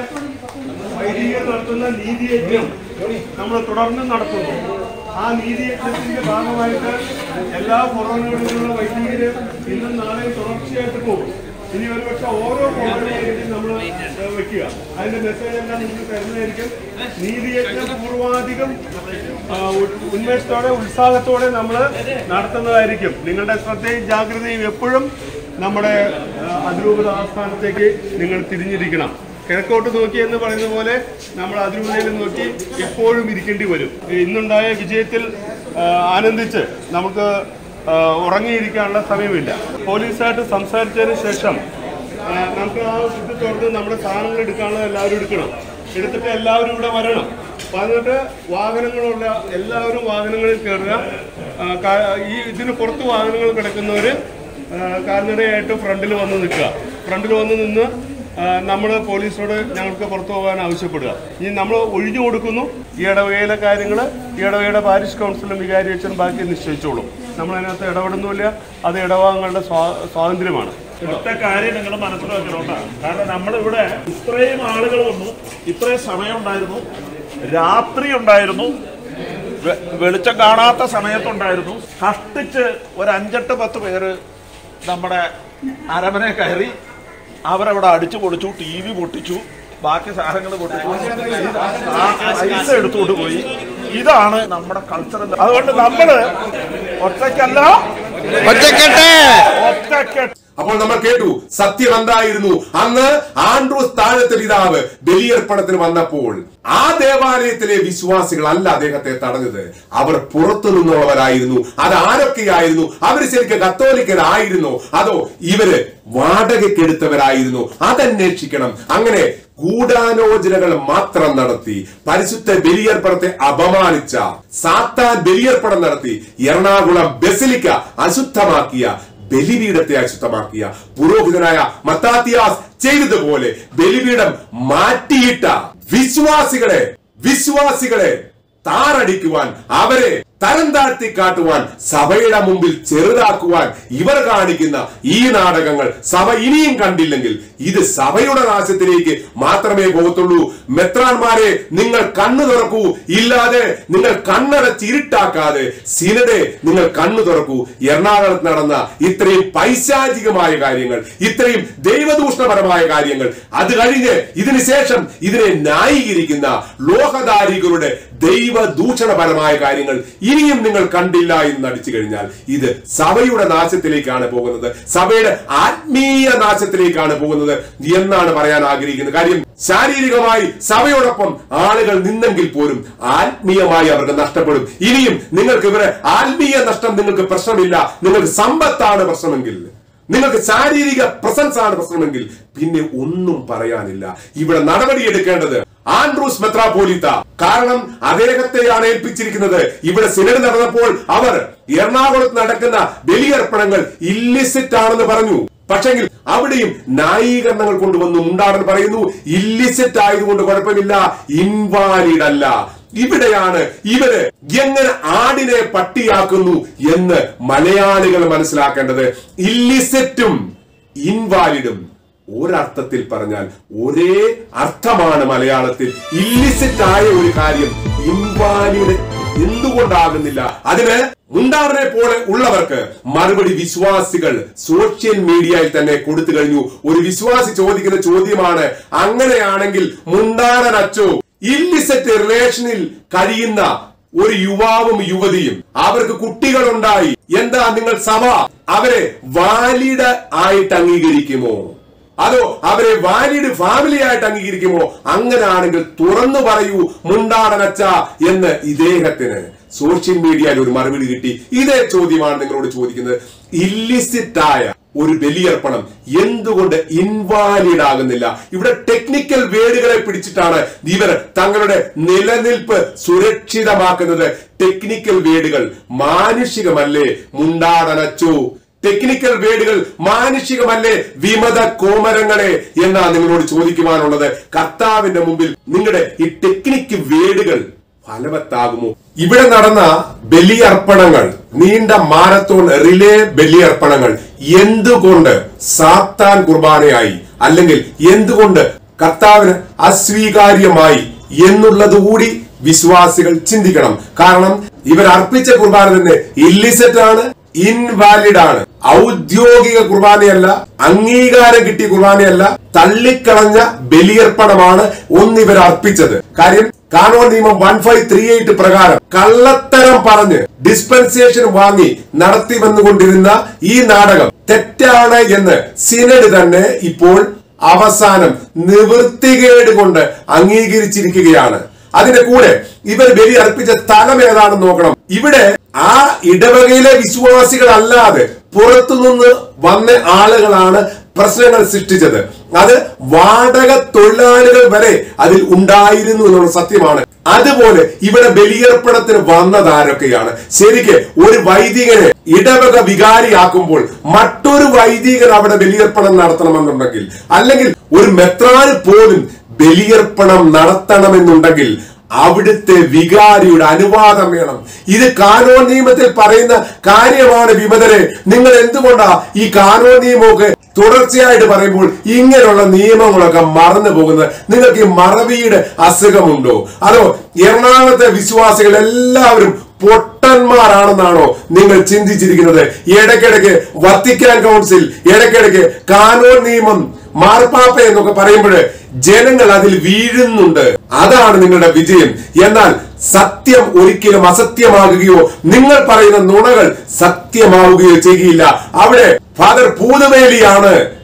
വൈദികർ നടത്തുന്ന നീതിയജ്ഞം നമ്മൾ തുടർന്ന് നടത്തുന്നു ആ നീതിയജ്ഞത്തിന്റെ ഭാഗമായിട്ട് എല്ലാ പുറങ്ങളിലുള്ള വൈദികര് ഇന്നും നാളെയും തുടർച്ചയായിട്ട് പോകും ഇനി ഒരുപക്ഷെ ഓരോ പുറങ്ങളിലായിരിക്കും നമ്മൾ വെക്കുക അതിന്റെ മെസ്സേജ് എല്ലാം നിങ്ങൾക്ക് തരുന്നതായിരിക്കും നീതിയജ്ഞം പൂർവാധികം ആ, ഉ- ഉന്മേഷത്തോടെ ഉത്സാഹത്തോടെ നമ്മൾ നടത്തുന്നതായിരിക്കും നിങ്ങളുടെ ശ്രദ്ധയും ജാഗ്രതയും എപ്പോഴും നമ്മുടെ ആ, അതിരൂപത ആസ്ഥാനത്തേക്ക് നിങ്ങൾ തിരിഞ്ഞിരിക്കണം കിഴക്കോട്ട് നോക്കി എന്ന് പറയുന്ന പോലെ നമ്മൾ അതിരൂപതയിൽ നോക്കി എപ്പോഴും ഇരിക്കേണ്ടി വരും ഇന്നുണ്ടായ വിജയത്തിൽ ആ, ആനന്ദിച്ച് നമുക്ക് ആ, ഉറങ്ങിയിരിക്കാനുള്ള സമയമില്ല പോലീസായിട്ട് സംസാരിച്ചതിന് ശേഷം ആ, നമുക്ക് ആ ഇത് തുറന്ന് നമ്മുടെ സാധനങ്ങൾ എടുക്കാനുള്ളത് എല്ലാവരും എടുക്കണം എടുത്തിട്ട് എല്ലാവരും ഇവിടെ വരണം വന്നിട്ട് വാഹനങ്ങളുള്ള എല്ലാവരും വാഹനങ്ങളിൽ കയറുക ആ, കാ- ഈ ഇതിന് പുറത്ത് വാഹനങ്ങൾ കിടക്കുന്നവർ കാൽനടയായിട്ട് ഫ്രണ്ടിൽ വന്ന് നിൽക്കുക ഫ്രണ്ടിൽ വന്ന് നിന്ന് നമ്മൾ പോലീസോട് ഞങ്ങൾക്ക് പുറത്തു പോകാൻ ആവശ്യപ്പെടുക ഇനി നമ്മൾ ഒഴിഞ്ഞു കൊടുക്കുന്നു ഈ ഇടവകയിലെ കാര്യങ്ങൾ ഈ ഇടവകയുടെ പാരിഷ് കൗൺസിലും വികാരി അച്ഛൻ ബാക്കി നിശ്ചയിച്ചോളും നമ്മൾ അതിനകത്ത് ഇടപെടുന്നില്ല അത് ഇടവകങ്ങളുടെ സ്വാ- സ്വാതന്ത്ര്യമാണ് ഒറ്റ കാര്യം നിങ്ങൾ മനസ്സിലാക്കണോട്ടാ കാരണം നമ്മളിവിടെ ഇത്രയും ആളുകൾ വന്നു ഇത്രയും സമയം ഉണ്ടായിരുന്നു രാത്രി ഉണ്ടായിരുന്നു വെ- വെളിച്ചം കാണാത്ത സമയത്തുണ്ടായിരുന്നു കഷ്ടിച്ച് ഒരു അഞ്ചെട്ട് പത്ത് പേര് നമ്മുടെ അരമനെ കയറി അവരവിടെ അടിച്ചു പൊളിച്ചു ടി വി പൊട്ടിച്ചു ബാക്കി സാധനങ്ങൾ പൊട്ടിച്ചു ആ പൈസ എടുത്തുകൊണ്ട് പോയി ഇതാണ് നമ്മുടെ കൾച്ചർ അതുകൊണ്ട് നമ്മള് ഒറ്റയ്ക്കല്ല ഒറ്റക്കെട്ട് ഒറ്റക്കെട്ട് അപ്പോൾ നമ്മൾ കേട്ടു സത്യം എന്തായിരുന്നു അന്ന് ആൻഡ്രൂസ് താഴത്തെ പിതാവ് ബലിയർപ്പണത്തിന് വന്നപ്പോൾ ആ ദേവാലയത്തിലെ വിശ്വാസികൾ അല്ല അദ്ദേഹത്തെ തടഞ്ഞത് അവർ പുറത്തു നിന്നുള്ളവരായിരുന്നു അത് ആരൊക്കെയായിരുന്നു അവർ ശരിക്കും കത്തോലിക്കരായിരുന്നോ അതോ ഇവര് വാടകയ്ക്കെടുത്തവരായിരുന്നു അതന്വേഷിക്കണം അങ്ങനെ ഗൂഢാലോചനകൾ മാത്രം നടത്തി പരിശുദ്ധ ബലിയർപ്പണത്തെ അപമാനിച്ച സാത്താൻ ബലിയർപ്പണം നടത്തി എറണാകുളം ബസിലിക്ക അശുദ്ധമാക്കിയ ബലിപീഠത്തെ അശുദ്ധമാക്കിയ പുരോഹിതനായ മത്താത്തിയാസ് ചെയ്തതുപോലെ ബലിപീഠം മാറ്റിയിട്ട വിശ്വാസികളെ വിശ്വാസികളെ താറടിക്കുവാൻ അവരെ തരം താഴ്ത്തി കാട്ടുവാൻ സഭയുടെ മുമ്പിൽ ചെറുതാക്കുവാൻ ഇവർ കാണിക്കുന്ന ഈ നാടകങ്ങൾ സഭ ഇനിയും കണ്ടില്ലെങ്കിൽ ഇത് സഭയുടെ നാശത്തിലേക്ക് മാത്രമേ പോകത്തുള്ളൂ മെത്രാന്മാരെ നിങ്ങൾ കണ്ണു തുറക്കൂ ഇല്ലാതെ നിങ്ങൾ കണ്ണടച്ചിരുട്ടാക്കാതെ സിനഡെ നിങ്ങൾ കണ്ണു തുറക്കൂ എറണാകുളത്ത് നടന്ന ഇത്രയും പൈശാചികമായ കാര്യങ്ങൾ ഇത്രയും ദൈവദൂഷണപരമായ കാര്യങ്ങൾ അത് കഴിഞ്ഞ് ഇതിനുശേഷം ഇതിനെ ന്യായീകരിക്കുന്ന ലോകധാരികളുടെ ദൈവദൂഷണപരമായ കാര്യങ്ങൾ ഇനിയും നിങ്ങൾ കണ്ടില്ല എന്ന് നടിച്ചു കഴിഞ്ഞാൽ ഇത് സഭയുടെ നാശത്തിലേക്കാണ് പോകുന്നത് സഭയുടെ ആത്മീയ നാശത്തിലേക്കാണ് പോകുന്നത് എന്നാണ് പറയാൻ ആഗ്രഹിക്കുന്നത് കാര്യം ശാരീരികമായി സഭയോടൊപ്പം ആളുകൾ നിന്നെങ്കിൽ പോലും ആത്മീയമായി അവർക്ക് നഷ്ടപ്പെടും ഇനിയും നിങ്ങൾക്ക് ഇവരെ ആത്മീയ നഷ്ടം നിങ്ങൾക്ക് പ്രശ്നമില്ല നിങ്ങൾക്ക് സമ്പത്താണ് പ്രശ്നമെങ്കിൽ നിങ്ങൾക്ക് ശാരീരിക പ്രസൻസ് ആണ് പ്രശ്നമെങ്കിൽ പിന്നെ ഒന്നും പറയാനില്ല ഇവിടെ നടപടിയെടുക്കേണ്ടത് ആൻഡ്രൂസ് മെത്രാപോലിത്ത കാരണം അദ്ദേഹത്തെയാണ് ഏൽപ്പിച്ചിരിക്കുന്നത് ഇവിടെ സിനഡ് നടന്നപ്പോൾ അവർ എറണാകുളത്ത് നടക്കുന്ന ബലിയർപ്പണങ്ങൾ ഇല്ലിസിറ്റ് ആണെന്ന് പറഞ്ഞു പക്ഷെങ്കിൽ അവിടെയും ന്യായീകരണങ്ങൾ കൊണ്ടുവന്ന് ഉണ്ടാടൻ പറയുന്നു ഇല്ലിസിറ്റ് ആയതുകൊണ്ട് കുഴപ്പമില്ല ഇൻവാലിഡ് അല്ല ഇവിടെയാണ് ഇവര് എങ്ങനെ ആടിനെ പട്ടിയാക്കുന്നു എന്ന് മലയാളികൾ മനസ്സിലാക്കേണ്ടത് ഇല്ലിസെറ്റും ഇൻവാലിഡും ഒരർത്ഥത്തിൽ പറഞ്ഞാൽ ഒരേ അർത്ഥമാണ് മലയാളത്തിൽ ഇല്ലിസിറ്റ് ആയ ഒരു കാര്യം ഇൻവാലിഡ് എന്തുകൊണ്ടാകുന്നില്ല അതിന് മുണ്ടാറിനെ പോലെ ഉള്ളവർക്ക് മറുപടി വിശ്വാസികൾ സോഷ്യൽ മീഡിയയിൽ തന്നെ കൊടുത്തു കഴിഞ്ഞു ഒരു വിശ്വാസി ചോദിക്കുന്ന ചോദ്യമാണ് അങ്ങനെയാണെങ്കിൽ മുണ്ടാറൻ അച്ചോ ഇല്ലിസെറ്റ് റിലേഷനിൽ കഴിയുന്ന ഒരു യുവാവും യുവതിയും അവർക്ക് കുട്ടികളുണ്ടായി എന്താ നിങ്ങൾ സഭ അവരെ വാലിഡ് ആയിട്ട് അംഗീകരിക്കുമോ അതോ അവരെ വാലിഡ് ഫാമിലി ആയിട്ട് അംഗീകരിക്കുമോ അങ്ങനാണെങ്കിൽ തുറന്നു പറയൂ മുണ്ടാടനച്ച എന്ന് ഇദ്ദേഹത്തിന് സോഷ്യൽ മീഡിയയിൽ ഒരു മറുപടി കിട്ടി ഇതേ ചോദ്യമാണ് നിങ്ങളോട് ചോദിക്കുന്നത് ഇല്ലിസിറ്റ് ആയ ഒരു ബലിയർപ്പണം എന്തുകൊണ്ട് ഇൻവാലിഡ് ആകുന്നില്ല ഇവിടെ ടെക്നിക്കൽ വേടുകളെ പിടിച്ചിട്ടാണ് ഇവർ തങ്ങളുടെ നിലനിൽപ്പ് സുരക്ഷിതമാക്കുന്നത് ടെക്നിക്കൽ വേടുകൾ മാനുഷികമല്ലേ മുണ്ടാടനച്ചു ടെക്നിക്കൽ വേടുകൾ മാനുഷികമല്ലേ വിമത കോമരങ്ങളെ എന്നാ നിങ്ങളോട് ചോദിക്കുവാനുള്ളത് കർത്താവിന്റെ മുമ്പിൽ നിങ്ങളുടെ ഈ ടെക്നിക്ക് വേടുകൾ ഫലവത്താകുമോ ഇവിടെ നടന്ന ബലിയർപ്പണങ്ങൾ നീണ്ട മാരത്തോൺ റിലേ ബലിയർപ്പണങ്ങൾ എന്തുകൊണ്ട് സാത്താൻ കുർബാനയായി അല്ലെങ്കിൽ എന്തുകൊണ്ട് കർത്താവിന് അസ്വീകാര്യമായി എന്നുള്ളത് കൂടി വിശ്വാസികൾ ചിന്തിക്കണം കാരണം ഇവർ അർപ്പിച്ച കുർബാന തന്നെ ഇല്ലിസെറ്റ് ആണ് ഇൻവാലിഡ് ആണ് ഔദ്യോഗിക കുർബാനയല്ല അംഗീകാരം കിട്ടിയ കുർബാനയല്ല തള്ളിക്കളഞ്ഞ ബലിയർപ്പണമാണ് ഒന്നിവർ അർപ്പിച്ചത് കാര്യം കാനോൻ നിയമം വൺ ഫൈവ് ത്രീ എയ്റ്റ് പ്രകാരം കള്ളത്തരം പറഞ്ഞ് ഡിസ്പെൻസേഷൻ വാങ്ങി നടത്തി വന്നുകൊണ്ടിരുന്ന ഈ നാടകം തെറ്റാണ് എന്ന് സിനഡ് തന്നെ ഇപ്പോൾ അവസാനം നിവൃത്തികേട് കൊണ്ട് അംഗീകരിച്ചിരിക്കുകയാണ് അതിന്റെ കൂടെ ഇവർ ബലി അർപ്പിച്ച സ്ഥലം ഏതാണെന്ന് നോക്കണം ഇവിടെ ആ ഇടവകയിലെ വിശ്വാസികളല്ലാതെ പുറത്തുനിന്ന് വന്ന ആളുകളാണ് പ്രശ്നങ്ങൾ സൃഷ്ടിച്ചത് അത് വാടക തൊഴിലാളികൾ വരെ അതിൽ ഉണ്ടായിരുന്നു എന്നുള്ള സത്യമാണ് അതുപോലെ ഇവിടെ ബലിയർപ്പണത്തിന് വന്നതാരൊക്കെയാണ് ശരിക്ക് ഒരു വൈദികനെ ഇടവക വികാരിയാക്കുമ്പോൾ മറ്റൊരു വൈദികൻ അവിടെ ബലിയർപ്പണം നടത്തണമെന്നുണ്ടെങ്കിൽ അല്ലെങ്കിൽ ഒരു മെത്രാന് പോലും ബലിയർപ്പണം നടത്തണമെന്നുണ്ടെങ്കിൽ അവിടുത്തെ വികാരിയുടെ അനുവാദം വേണം ഇത് കാനോൻ നിയമത്തിൽ പറയുന്ന കാര്യമാണ് വിമതരെ നിങ്ങൾ എന്തുകൊണ്ടാ ഈ കാനോൻ നിയമമൊക്കെ തുടർച്ചയായിട്ട് പറയുമ്പോൾ ഇങ്ങനെയുള്ള നിയമങ്ങളൊക്കെ മറന്നു പോകുന്നത് നിങ്ങൾക്ക് ഈ മറവിയുടെ അസുഖമുണ്ടോ അതോ എറണാകുളത്തെ വിശ്വാസികൾ എല്ലാവരും പൊട്ടന്മാരാണെന്നാണോ നിങ്ങൾ ചിന്തിച്ചിരിക്കുന്നത് ഇടയ്ക്കിടയ്ക്ക് വത്തിക്കാൻ കൗൺസിൽ ഇടയ്ക്കിടയ്ക്ക് കാനോൻ നിയമം മാർപ്പാപ്പ എന്നൊക്കെ പറയുമ്പോൾ ജനങ്ങൾ അതിൽ വീഴുന്നുണ്ട് അതാണ് നിങ്ങളുടെ വിജയം എന്നാൽ സത്യം ഒരിക്കലും അസത്യമാകുകയോ നിങ്ങൾ പറയുന്ന നുണകൾ സത്യമാവുകയോ ചെയ്യുകയില്ല അവിടെ ഫാദർ പൂതവേലിയാണ്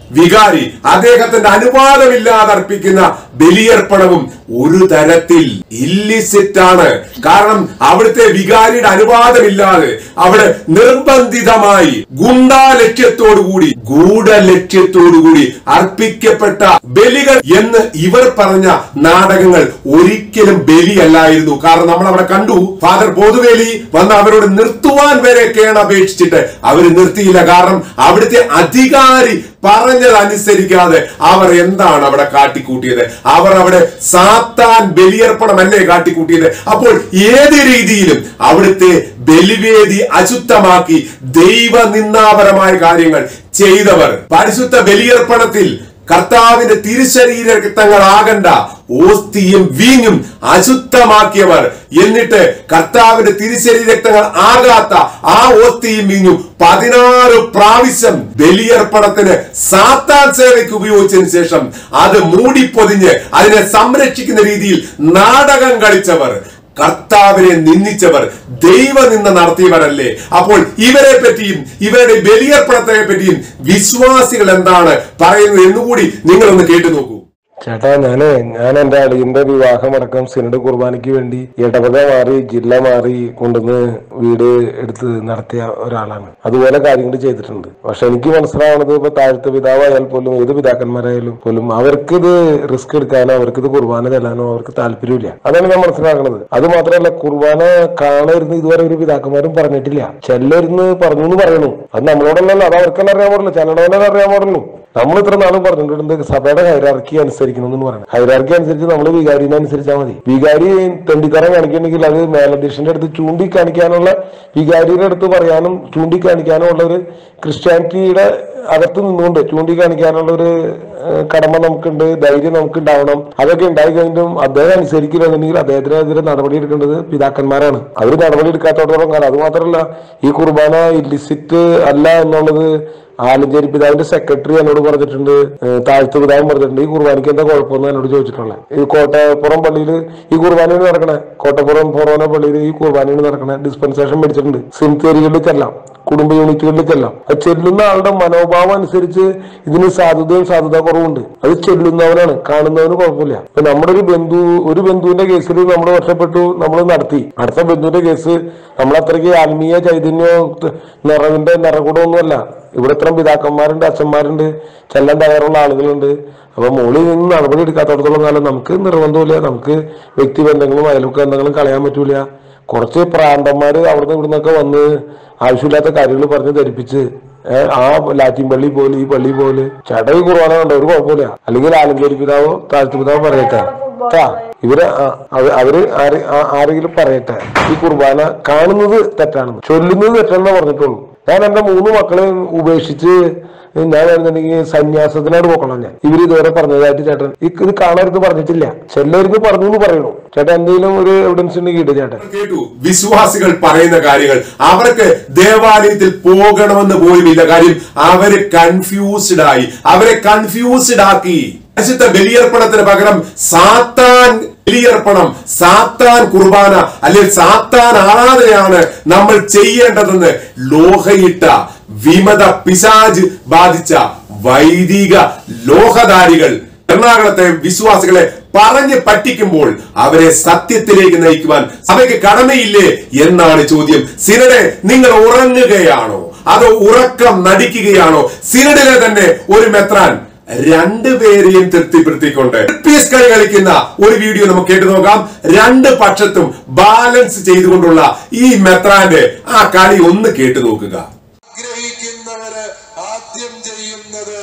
വികാരി അദ്ദേഹത്തിന്റെ അനുവാദമില്ലാതെ അർപ്പിക്കുന്ന ബലിയർപ്പണവും ഒരു തരത്തിൽ ഇല്ലിസിറ്റ് ആണ് കാരണം അവിടുത്തെ വികാരിയുടെ അനുവാദമില്ലാതെ അവിടെ നിർബന്ധിതമായി ഗുണ്ടാ ലക്ഷ്യത്തോടുകൂടി ഗൂഢ ലക്ഷ്യത്തോടുകൂടി അർപ്പിക്കപ്പെട്ട ബലികൾ എന്ന് ഇവർ പറഞ്ഞ നാടകങ്ങൾ ഒരിക്കലും ബലിയല്ലായിരുന്നു കാരണം നമ്മൾ അവിടെ കണ്ടു ഫാദർ ബോധുവേലി വന്ന് അവരോട് നിർത്തുവാൻ വരെ കേണപേക്ഷിച്ചിട്ട് അവർ നിർത്തിയില്ല കാരണം അവിടുത്തെ അധികാരി പറഞ്ഞതനുസരിക്കാതെ അവർ എന്താണ് അവിടെ കാട്ടിക്കൂട്ടിയത് അവർ അവിടെ സാത്താൻ ബലിയർപ്പണമല്ലേ കാട്ടിക്കൂട്ടിയത് അപ്പോൾ ഏത് രീതിയിലും അവിടുത്തെ ബലിവേദി അശുദ്ധമാക്കി ദൈവനിന്ദാപരമായ കാര്യങ്ങൾ ചെയ്തവർ പരിശുദ്ധ ബലിയർപ്പണത്തിൽ കർത്താവിന്റെ തിരുശരീര രക്തങ്ങളാകണ്ട ഓസ്തിയും വീഞ്ഞും അശുദ്ധമാക്കിയവർ എന്നിട്ട് കർത്താവിന്റെ തിരുശരീര രക്തങ്ങൾ ആകാത്ത ആ ഓസ്തിയും വീഞ്ഞും പതിനാറ് പ്രാവശ്യം ബലിയർപ്പണത്തിന് സാത്താൻ സേവയ്ക്ക് ഉപയോഗിച്ചതിന് ശേഷം അത് മൂടിപ്പൊതിഞ്ഞ് അതിനെ സംരക്ഷിക്കുന്ന രീതിയിൽ നാടകം കളിച്ചവർ കർത്താവിനെ നിന്ദിച്ചവർ ദൈവനിന്ദ നടത്തിയവരല്ലേ അപ്പോൾ ഇവരെ പറ്റിയും ഇവരുടെ ബലിയർപ്പണത്തെ പറ്റിയും വിശ്വാസികൾ എന്താണ് പറയുന്നത് എന്നുകൂടി നിങ്ങളൊന്ന് കേട്ടു നോക്കൂ ചേട്ടാ ഞാനേ ഞാൻ എന്റെ അളിയന്റെ വിവാഹമടക്കം സിനഡ് കുർബാനയ്ക്ക് വേണ്ടി ഇടവക മാറി ജില്ല മാറി കൊണ്ടുവന്ന് വീട് എടുത്ത് നടത്തിയ ഒരാളാണ് അതുപോലെ കാര്യങ്ങൾ ചെയ്തിട്ടുണ്ട് പക്ഷെ എനിക്ക് മനസ്സിലാവുന്നത് ഇപ്പൊ താഴത്തെ പിതാവായാൽ പോലും ഏത് പിതാക്കന്മാരായാലും പോലും അവർക്ക് ഇത് റിസ്ക് എടുക്കാനോ അവർക്ക് ഇത് കുർബാന ചെല്ലാനോ അവർക്ക് താല്പര്യമില്ല അതാണ് ഞാൻ മനസ്സിലാക്കുന്നത് അത് മാത്രമല്ല കുർബാന കാണരുന്ന് ഇതുവരെ ഒരു പിതാക്കന്മാരും പറഞ്ഞിട്ടില്ല ചെല്ലരുന്ന് പറഞ്ഞു എന്ന് പറയുന്നു അത് നമ്മളോടല്ലല്ലോ അത് അവർക്കെല്ലാം അറിയാൻ പാടില്ല ചിലടവനെ അറിയാൻ പാടുള്ളൂ നമ്മൾ ഇത്ര നാളും പറഞ്ഞിട്ടുണ്ട് സഭയുടെ ഹൈറാർക്കി അനുസരിക്കണം എന്ന് പറയുന്നത് ഹൈറാർക്കി അനുസരിച്ച് നമ്മൾ വികാരിനെ അനുസരിച്ചാൽ മതി വികാരി തെണ്ടിത്തരം കാണിക്കണമെങ്കിൽ അത് മേലധ്യക്ഷന്റെ അടുത്ത് ചൂണ്ടിക്കാണിക്കാനുള്ള വികാരിയുടെ അടുത്ത് പറയാനും ചൂണ്ടിക്കാണിക്കാനും ഉള്ള ഒരു ക്രിസ്ത്യാനിറ്റിയുടെ അകത്ത് നിന്നുകൊണ്ട് ചൂണ്ടിക്കാണിക്കാനുള്ള ഒരു ഏഹ്, കടമ നമുക്കുണ്ട് ധൈര്യം നമുക്ക് ഉണ്ടാവണം അതൊക്കെ ഉണ്ടായി കഴിഞ്ഞിട്ടും അദ്ദേഹം അനുസരിക്കില്ലെന്നുണ്ടെങ്കിൽ അദ്ദേഹത്തിനെതിരെ നടപടി എടുക്കേണ്ടത് പിതാക്കന്മാരാണ് അവർ നടപടി എടുക്കാത്തോടത്തോളം കാലം അത് മാത്രമല്ല ഈ കുർബാന ഇല്ലിസിറ്റ് അല്ല എന്നുള്ളത് ആലഞ്ചേരി പിതാവിന്റെ സെക്രട്ടറി എന്നോട് പറഞ്ഞിട്ടുണ്ട് ഏഹ് താഴത്ത് പിതാവും പറഞ്ഞിട്ടുണ്ട് ഈ കുർബാനയ്ക്ക് എന്താ കുഴപ്പമെന്ന് എന്നോട് ചോദിച്ചിട്ടുള്ളത് ഈ കോട്ടപ്പുറം പള്ളിയിൽ ഈ കുർബാനയാണ് നടക്കണേ കോട്ടപ്പുറം ഫൊറോന പള്ളിയിൽ ഈ കുർബാനയാണ് നടക്കണേ ഡിസ്പെൻസേഷൻ മേടിച്ചിട്ടുണ്ട് സിംതേരികളിൽ ചെല്ലാം കുടുംബ യൂണിറ്റുകളിൽ ചെല്ലാം അത് ചെല്ലുന്ന ആളുടെ മനോഭാവം അനുസരിച്ച് ഇതിന് സാധ്യതയും സാധ്യത കുറവുണ്ട് അത് ചെല്ലുന്നവനാണ് കാണുന്നവന് കുഴപ്പമില്ല ഇപ്പൊ നമ്മുടെ ഒരു ബന്ധു ഒരു ബന്ധുവിന്റെ കേസിൽ നമ്മൾ ഒറ്റപ്പെട്ടു നമ്മൾ നടത്തി അടുത്ത ബന്ധുവിന്റെ കേസ് നമ്മൾ അത്രയ്ക്ക് ആത്മീയ ചൈതന്യോ നിറവിന്റെ നിറകൂടമൊന്നുമല്ല ഇവിടെ ഇത്രയും പിതാക്കന്മാരുണ്ട് അച്ഛന്മാരുണ്ട് ചെല്ലാൻ തയ്യാറുള്ള ആളുകളുണ്ട് അപ്പൊ മോളിൽ നിന്ന് നടപടി എടുക്കാത്തടത്തോളം കാലം നമുക്ക് നിർബന്ധമില്ല നമുക്ക് വ്യക്തി ബന്ധങ്ങളും അയൽവക്ക ബന്ധങ്ങളും കളയാൻ പറ്റൂല കുറച്ച് പ്രാന്തന്മാര് അവിടുന്ന് ഇവിടുന്നൊക്കെ വന്ന് ആവശ്യമില്ലാത്ത കാര്യങ്ങൾ പറഞ്ഞ് ധരിപ്പിച്ച് ഏഹ് ആ ലാറ്റിൻ പള്ളി പോലെ ഈ പള്ളി പോലെ ചേട്ടാ ഈ കുർബാന കണ്ടോ ഒരു കുഴപ്പമില്ല അല്ലെങ്കിൽ ആലഞ്ചേരി പിതാവോ താഴ്ത്തു പിതാവോ പറയട്ടെ ട്ടാ. ഇവര് ആ- അവ- അവര് ആരെ- ആ- ആരെങ്കിലും പറയട്ടെ ഈ കുർബാന കാണുന്നത് തെറ്റാണെന്ന് ചൊല്ലുന്നത് തെറ്റാണെന്ന് പറഞ്ഞിട്ടുള്ളൂ ഞാൻ എന്റെ മൂന്ന് മക്കളെ ഉപേക്ഷിച്ച് ഞാൻ വരുന്നുണ്ടെങ്കിൽ സന്യാസത്തിനായിട്ട് പോക്കണം ഞാൻ ഇവര് ഇതുവരെ പറഞ്ഞതായിട്ട് ചേട്ടൻ ഈ- ഇത് കാണരുത് പറഞ്ഞിട്ടില്ല ചെല്ലരുത് പറഞ്ഞു എന്ന് പറയണു ചേട്ടൻ എന്തെങ്കിലും ഒരു എവിഡൻസ് ഉണ്ടെങ്കിൽ ഇട് ചേട്ടൻ കേട്ടു വിശ്വാസികൾ പറയുന്ന കാര്യങ്ങൾ അവർക്ക് ദേവാലയത്തിൽ പോകണമെന്ന് പോലുമില്ല കാര്യം അവര് കൺഫ്യൂസ്ഡ് ആയി അവരെ കൺഫ്യൂസ്ഡ് ആക്കി പരിശുദ്ധ ബലിയർപ്പണത്തിന് പകരം സാത്താൻ ബലിയർപ്പണം സാത്താൻ കുർബാന അല്ലെങ്കിൽ സാത്താൻ ആരാധനയാണ് നമ്മൾ ചെയ്യേണ്ടതെന്ന് ലോഹയിട്ട വിമത പിശാജ് ബാധിച്ച വൈദിക ലോഹധാരികൾ എറണാകുളത്തെ വിശ്വാസികളെ പറഞ്ഞ് പറ്റിക്കുമ്പോൾ അവരെ സത്യത്തിലേക്ക് നയിക്കുവാൻ സഭയ്ക്ക് കടമയില്ലേ എന്നാണ് ചോദ്യം സിനഡെ നിങ്ങൾ ഉറങ്ങുകയാണോ അതോ ഉറക്കം നടിക്കുകയാണോ സിനഡിലെ തന്നെ ഒരു മെത്രാൻ രണ്ടുപേരെയും തൃപ്തിപ്പെടുത്തിക്കൊണ്ട് പീസ് കളി കളിക്കുന്ന ഒരു വീഡിയോ നമുക്ക് കേട്ടു നോക്കാം രണ്ട് പക്ഷത്തും ബാലൻസ് ചെയ്തുകൊണ്ടുള്ള ഈ മെത്രാന്റെ ആ കളി ഒന്ന് കേട്ടു നോക്കുക ആഗ്രഹിക്കുന്നവര് ആദ്യം ചെയ്യുന്നത്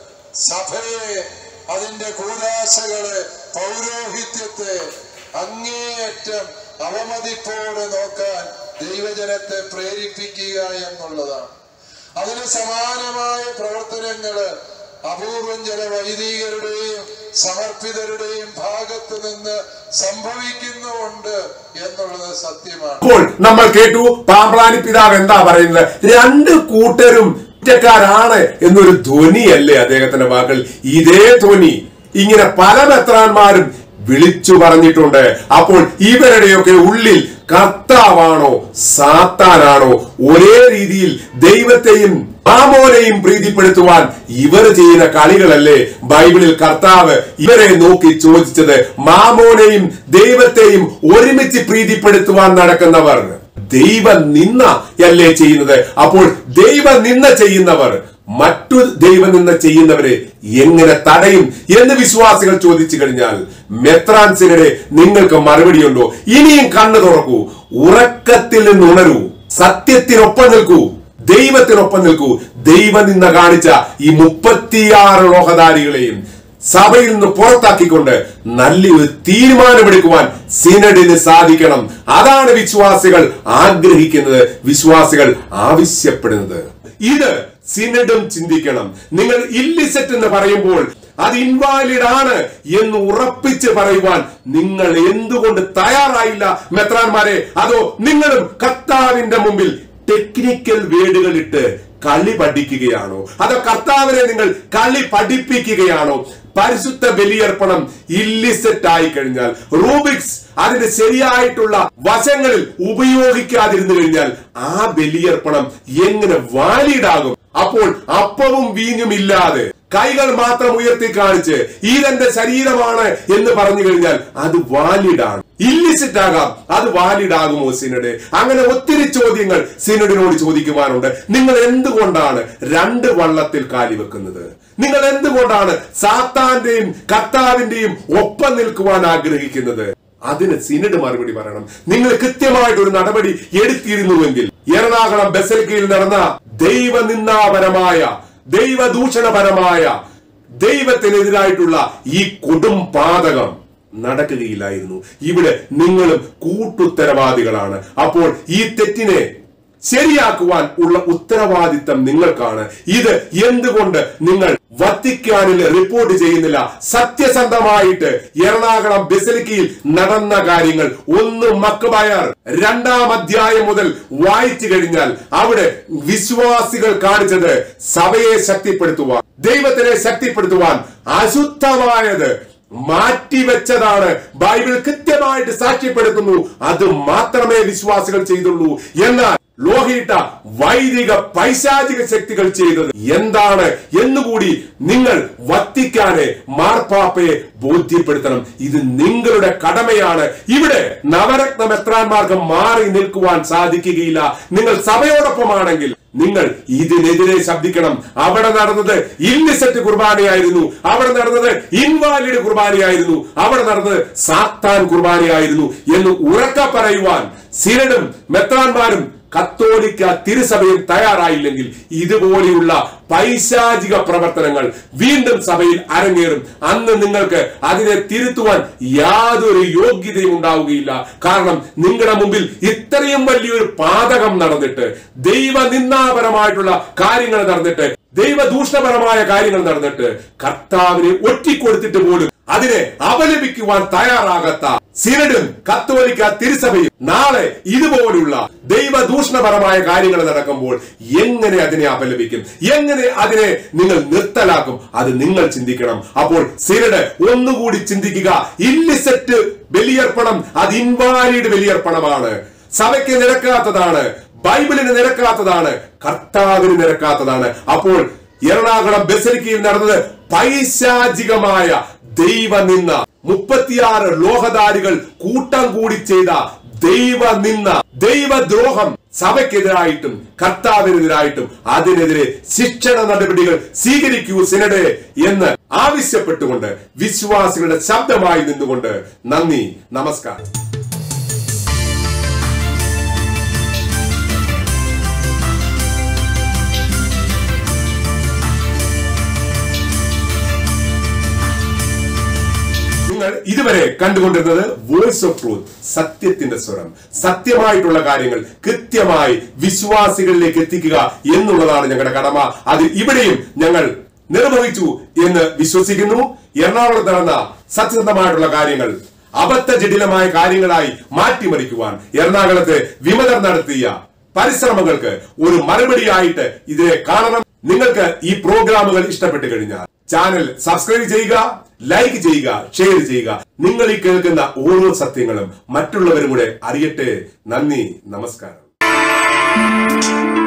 സഭയെ അതിന്റെ കൂടാശകളെ പൗരോഹിത്യത്തെ അങ്ങേയറ്റം അവമതിപ്പോടെ നോക്കാൻ ദൈവജനത്തെ പ്രേരിപ്പിക്കുക എന്നുള്ളതാണ് അതിന് സമാനമായ പ്രവർത്തനങ്ങള് അപൂർവം ചില വൈദികരുടെയും സമർപ്പിതരുടെയും ഭാഗത്ത് നിന്ന് സംഭവിക്കുന്നുണ്ട് എന്നുള്ളത് സത്യമാണ് അപ്പോൾ നമ്മൾ കേട്ടു പാമ്പ്രാണി പിതാവ് എന്താ പറയുന്നത് രണ്ട് കൂട്ടരും കുറ്റക്കാരാണ് എന്നൊരു ധ്വനിയല്ലേ അദ്ദേഹത്തിന്റെ വാക്കുകൾ ഇതേ ധ്വനി ഇങ്ങനെ പല മെത്രാന്മാരും വിളിച്ചു പറഞ്ഞിട്ടുണ്ട് അപ്പോൾ ഇവരുടെയൊക്കെ ഉള്ളിൽ കർത്താവാണോ സാത്താനാണോ ഒരേ രീതിയിൽ ദൈവത്തെയും മാമോനെയും പ്രീതിപ്പെടുത്തുവാൻ ഇവർ ചെയ്യുന്ന കളികളല്ലേ ബൈബിളിൽ കർത്താവ് ഇവരെ നോക്കി ചോദിച്ചത് മാമോനെയും ദൈവത്തെയും ഒരുമിച്ച് പ്രീതിപ്പെടുത്തുവാൻ നടക്കുന്നവർ ദൈവ നിന്ന അല്ലേ ചെയ്യുന്നത് അപ്പോൾ ദൈവ നിന്ന ചെയ്യുന്നവർ മറ്റു ദൈവനിന്ദ ചെയ്യുന്നവരെ എങ്ങനെ തടയും എന്ന് വിശ്വാസികൾ ചോദിച്ചു കഴിഞ്ഞാൽ മെത്രാൻസിനെ നിങ്ങൾക്ക് മറുപടിയുണ്ടോ ഇനിയും കണ്ണു തുറക്കൂ ഉറക്കത്തിൽ നിന്ന് ഉണരൂ സത്യത്തിനൊപ്പം നിൽക്കൂ ദൈവത്തിനൊപ്പം നിൽക്കൂ ദൈവനിന്ദ കാണിച്ച ഈ മുപ്പത്തിയാറ് ലോഹധാരികളെയും സഭയിൽ നിന്ന് പുറത്താക്കിക്കൊണ്ട് നല്ലൊരു തീരുമാനമെടുക്കുവാൻ സിനഡിന് സാധിക്കണം അതാണ് വിശ്വാസികൾ ആഗ്രഹിക്കുന്നത് വിശ്വാസികൾ ആവശ്യപ്പെടുന്നത് ഇത് സിനഡും ചിന്തിക്കണം നിങ്ങൾ ഇല്ലിസെറ്റ് എന്ന് പറയുമ്പോൾ അത് ഇൻവാലിഡ് ആണ് എന്ന് ഉറപ്പിച്ച് പറയുവാൻ നിങ്ങൾ എന്തുകൊണ്ട് തയ്യാറായില്ല മെത്രാന്മാരെ അതോ നിങ്ങളും കർത്താവിന്റെ മുമ്പിൽ ടെക്നിക്കൽ വേർഡുകൾ ഇട്ട് കളി പഠിക്കുകയാണോ അതോ കർത്താവിനെ നിങ്ങൾ കളി പഠിപ്പിക്കുകയാണോ പരിശുദ്ധ ബലിയർപ്പണം ഇല്ലിസെറ്റ് ആയി കഴിഞ്ഞാൽ റൂബിക്സ് അതിന്റെ ശരിയായിട്ടുള്ള വശങ്ങളിൽ ഉപയോഗിക്കാതിരുന്നു കഴിഞ്ഞാൽ ആ ബലിയർപ്പണം എങ്ങനെ വാലിഡ് ആകും അപ്പോൾ അപ്പവും വീഞ്ഞും ഇല്ലാതെ കൈകൾ മാത്രം ഉയർത്തി കാണിച്ച് ഇതെന്റെ ശരീരമാണ് എന്ന് പറഞ്ഞു കഴിഞ്ഞാൽ അത് വാലിഡ് ആണ് ഇല്ലിസിറ്റ് ആകാം അത് വാലിഡ് ആകുമോ സിനഡ് അങ്ങനെ ഒത്തിരി ചോദ്യങ്ങൾ സിനഡിനോട് ചോദിക്കുവാനുണ്ട് നിങ്ങൾ എന്തുകൊണ്ടാണ് രണ്ട് വള്ളത്തിൽ കാലി വെക്കുന്നത് നിങ്ങൾ എന്തുകൊണ്ടാണ് സാത്താന്റെയും കർത്താവിന്റെയും ഒപ്പം നിൽക്കുവാൻ ആഗ്രഹിക്കുന്നത് അതിന് സിനഡ് മറുപടി പറയണം നിങ്ങൾ കൃത്യമായിട്ട് ഒരു നടപടി എടുത്തിരുന്നുവെങ്കിൽ എറണാകുളം ബസലിക്കയിൽ നടന്ന ദൈവനിന്ദാപരമായ ദൈവദൂഷണപരമായ ദൈവത്തിനെതിരായിട്ടുള്ള ഈ കൊടും പാതകം നടക്കുകയില്ലായിരുന്നു ഇവിടെ നിങ്ങളും കൂട്ടുത്തരവാദികളാണ് അപ്പോൾ ഈ തെറ്റിനെ ശരിയാക്കുവാൻ ഉള്ള ഉത്തരവാദിത്തം നിങ്ങൾക്കാണ് ഇത് എന്തുകൊണ്ട് നിങ്ങൾ വത്തിക്കാനിൽ റിപ്പോർട്ട് ചെയ്യുന്നില്ല സത്യസന്ധമായിട്ട് എറണാകുളം ബെസലിക്കയിൽ നടന്ന കാര്യങ്ങൾ ഒന്ന് മക്കബയർ രണ്ടാം അധ്യായം മുതൽ വായിച്ചു കഴിഞ്ഞാൽ അവിടെ വിശ്വാസികൾ കാണിച്ചത് സഭയെ ശക്തിപ്പെടുത്തുവാൻ ദൈവത്തിനെ ശക്തിപ്പെടുത്തുവാൻ അശുദ്ധമായത് മാറ്റിവെച്ചതാണ് ബൈബിൾ കൃത്യമായിട്ട് സാക്ഷ്യപ്പെടുത്തുന്നു അത് മാത്രമേ വിശ്വാസികൾ ചെയ്തുള്ളൂ എന്നാൽ ലോഹിയിട്ട വൈദിക പൈശാചിക ശക്തികൾ ചെയ്തത് എന്താണ് എന്നുകൂടി നിങ്ങൾ വത്തിക്കാനെ മാർപ്പാപ്പയെ ബോധ്യപ്പെടുത്തണം ഇത് നിങ്ങളുടെ കടമയാണ് ഇവിടെ നവരത്ന മെത്രാന്മാർക്ക് മാറി നിൽക്കുവാൻ സാധിക്കുകയില്ല നിങ്ങൾ സഭയോടൊപ്പമാണെങ്കിൽ നിങ്ങൾ ഇതിനെതിരെ ശബ്ദിക്കണം അവിടെ നടന്നത് ഇല്ലിസെറ്റ് കുർബാനയായിരുന്നു അവിടെ നടന്നത് ഇൻവാലിഡ് കുർബാനയായിരുന്നു അവിടെ നടന്നത് സാത്താൻ കുർബാനയായിരുന്നു എന്ന് ഉറക്ക പറയുവാൻ സിനഡും മെത്രാന്മാരും കത്തോലിക്ക തിരുസഭയും തയ്യാറായില്ലെങ്കിൽ ഇതുപോലെയുള്ള പൈശാചിക പ്രവർത്തനങ്ങൾ വീണ്ടും സഭയിൽ അരങ്ങേറും അന്ന് നിങ്ങൾക്ക് അതിനെ തിരുത്തുവാൻ യാതൊരു യോഗ്യതയും ഉണ്ടാവുകയില്ല കാരണം നിങ്ങളുടെ മുമ്പിൽ ഇത്രയും വലിയൊരു പാതകം നടന്നിട്ട് ദൈവനിന്ദാപരമായിട്ടുള്ള കാര്യങ്ങൾ നടന്നിട്ട് ദൈവദൂഷണപരമായ കാര്യങ്ങൾ നടന്നിട്ട് കർത്താവിനെ ഒറ്റിക്കൊടുത്തിട്ട് പോലും അതിനെ അപലപിക്കുവാൻ തയ്യാറാകാത്ത സിനഡും കത്തോലിക്ക തിരുസഭയും നാളെ ഇതുപോലുള്ള ദൈവദൂഷണപരമായ കാര്യങ്ങൾ നടക്കുമ്പോൾ എങ്ങനെ അതിനെ അപലപിക്കും എങ്ങനെ അതിനെ നിങ്ങൾ നിർത്തലാക്കും അത് നിങ്ങൾ ചിന്തിക്കണം അപ്പോൾ സിനഡ് ഒന്നുകൂടി ചിന്തിക്കുക ഇല്ലിസെറ്റ് ബലിയർപ്പണം അത് ഇൻവാലിഡ് ബലിയർപ്പണമാണ് സഭയ്ക്ക് നിരക്കാത്തതാണ് ബൈബിളിന് നിരക്കാത്തതാണ് കർത്താവിന് നിരക്കാത്തതാണ് അപ്പോൾ എറണാകുളം ബസലിക്കയിൽ നടന്നത് പൈശാചികമായ ദൈവനിന്ന മുപ്പത്തിയാറ് ലോഹധാരികൾ കൂട്ടം കൂടി ചെയ്ത ദൈവനിന്ന ദൈവദ്രോഹം സഭയ്ക്കെതിരായിട്ടും കർത്താവിനെതിരായിട്ടും അതിനെതിരെ ശിക്ഷണ നടപടികൾ സ്വീകരിക്കൂ സിനഡെ എന്ന് ആവശ്യപ്പെട്ടുകൊണ്ട് വിശ്വാസികളുടെ ശബ്ദമായി നിന്നുകൊണ്ട് നന്ദി നമസ്കാരം നിങ്ങൾ ഇതുവരെ കണ്ടുകൊണ്ടിരുന്നത് വോയിസ് ഓഫ് ട്രൂത്ത് സത്യത്തിന്റെ സ്വരം സത്യമായിട്ടുള്ള കാര്യങ്ങൾ കൃത്യമായി വിശ്വാസികളിലേക്ക് എത്തിക്കുക എന്നുള്ളതാണ് ഞങ്ങളുടെ കടമ അത് ഇവിടെയും ഞങ്ങൾ നിർവഹിച്ചു എന്ന് വിശ്വസിക്കുന്നു എറണാകുളത്ത് നടന്ന സത്യസന്ധമായിട്ടുള്ള കാര്യങ്ങൾ അബദ്ധജടിലമായ കാര്യങ്ങളായി മാറ്റിമറിക്കുവാൻ എറണാകുളത്ത് വിമതർ നടത്തിയ പരിശ്രമങ്ങൾക്ക് ഒരു മറുപടിയായിട്ട് ഇതിനെ കാണണം നിങ്ങൾക്ക് ഈ പ്രോഗ്രാമുകൾ ഇഷ്ടപ്പെട്ടു കഴിഞ്ഞാൽ ചാനൽ സബ്സ്ക്രൈബ് ചെയ്യുക ലൈക്ക് ചെയ്യുക ഷെയർ ചെയ്യുക നിങ്ങൾ ഈ കേൾക്കുന്ന ഓരോ സത്യങ്ങളും മറ്റുള്ളവരും കൂടെ അറിയട്ടെ നന്ദി നമസ്കാരം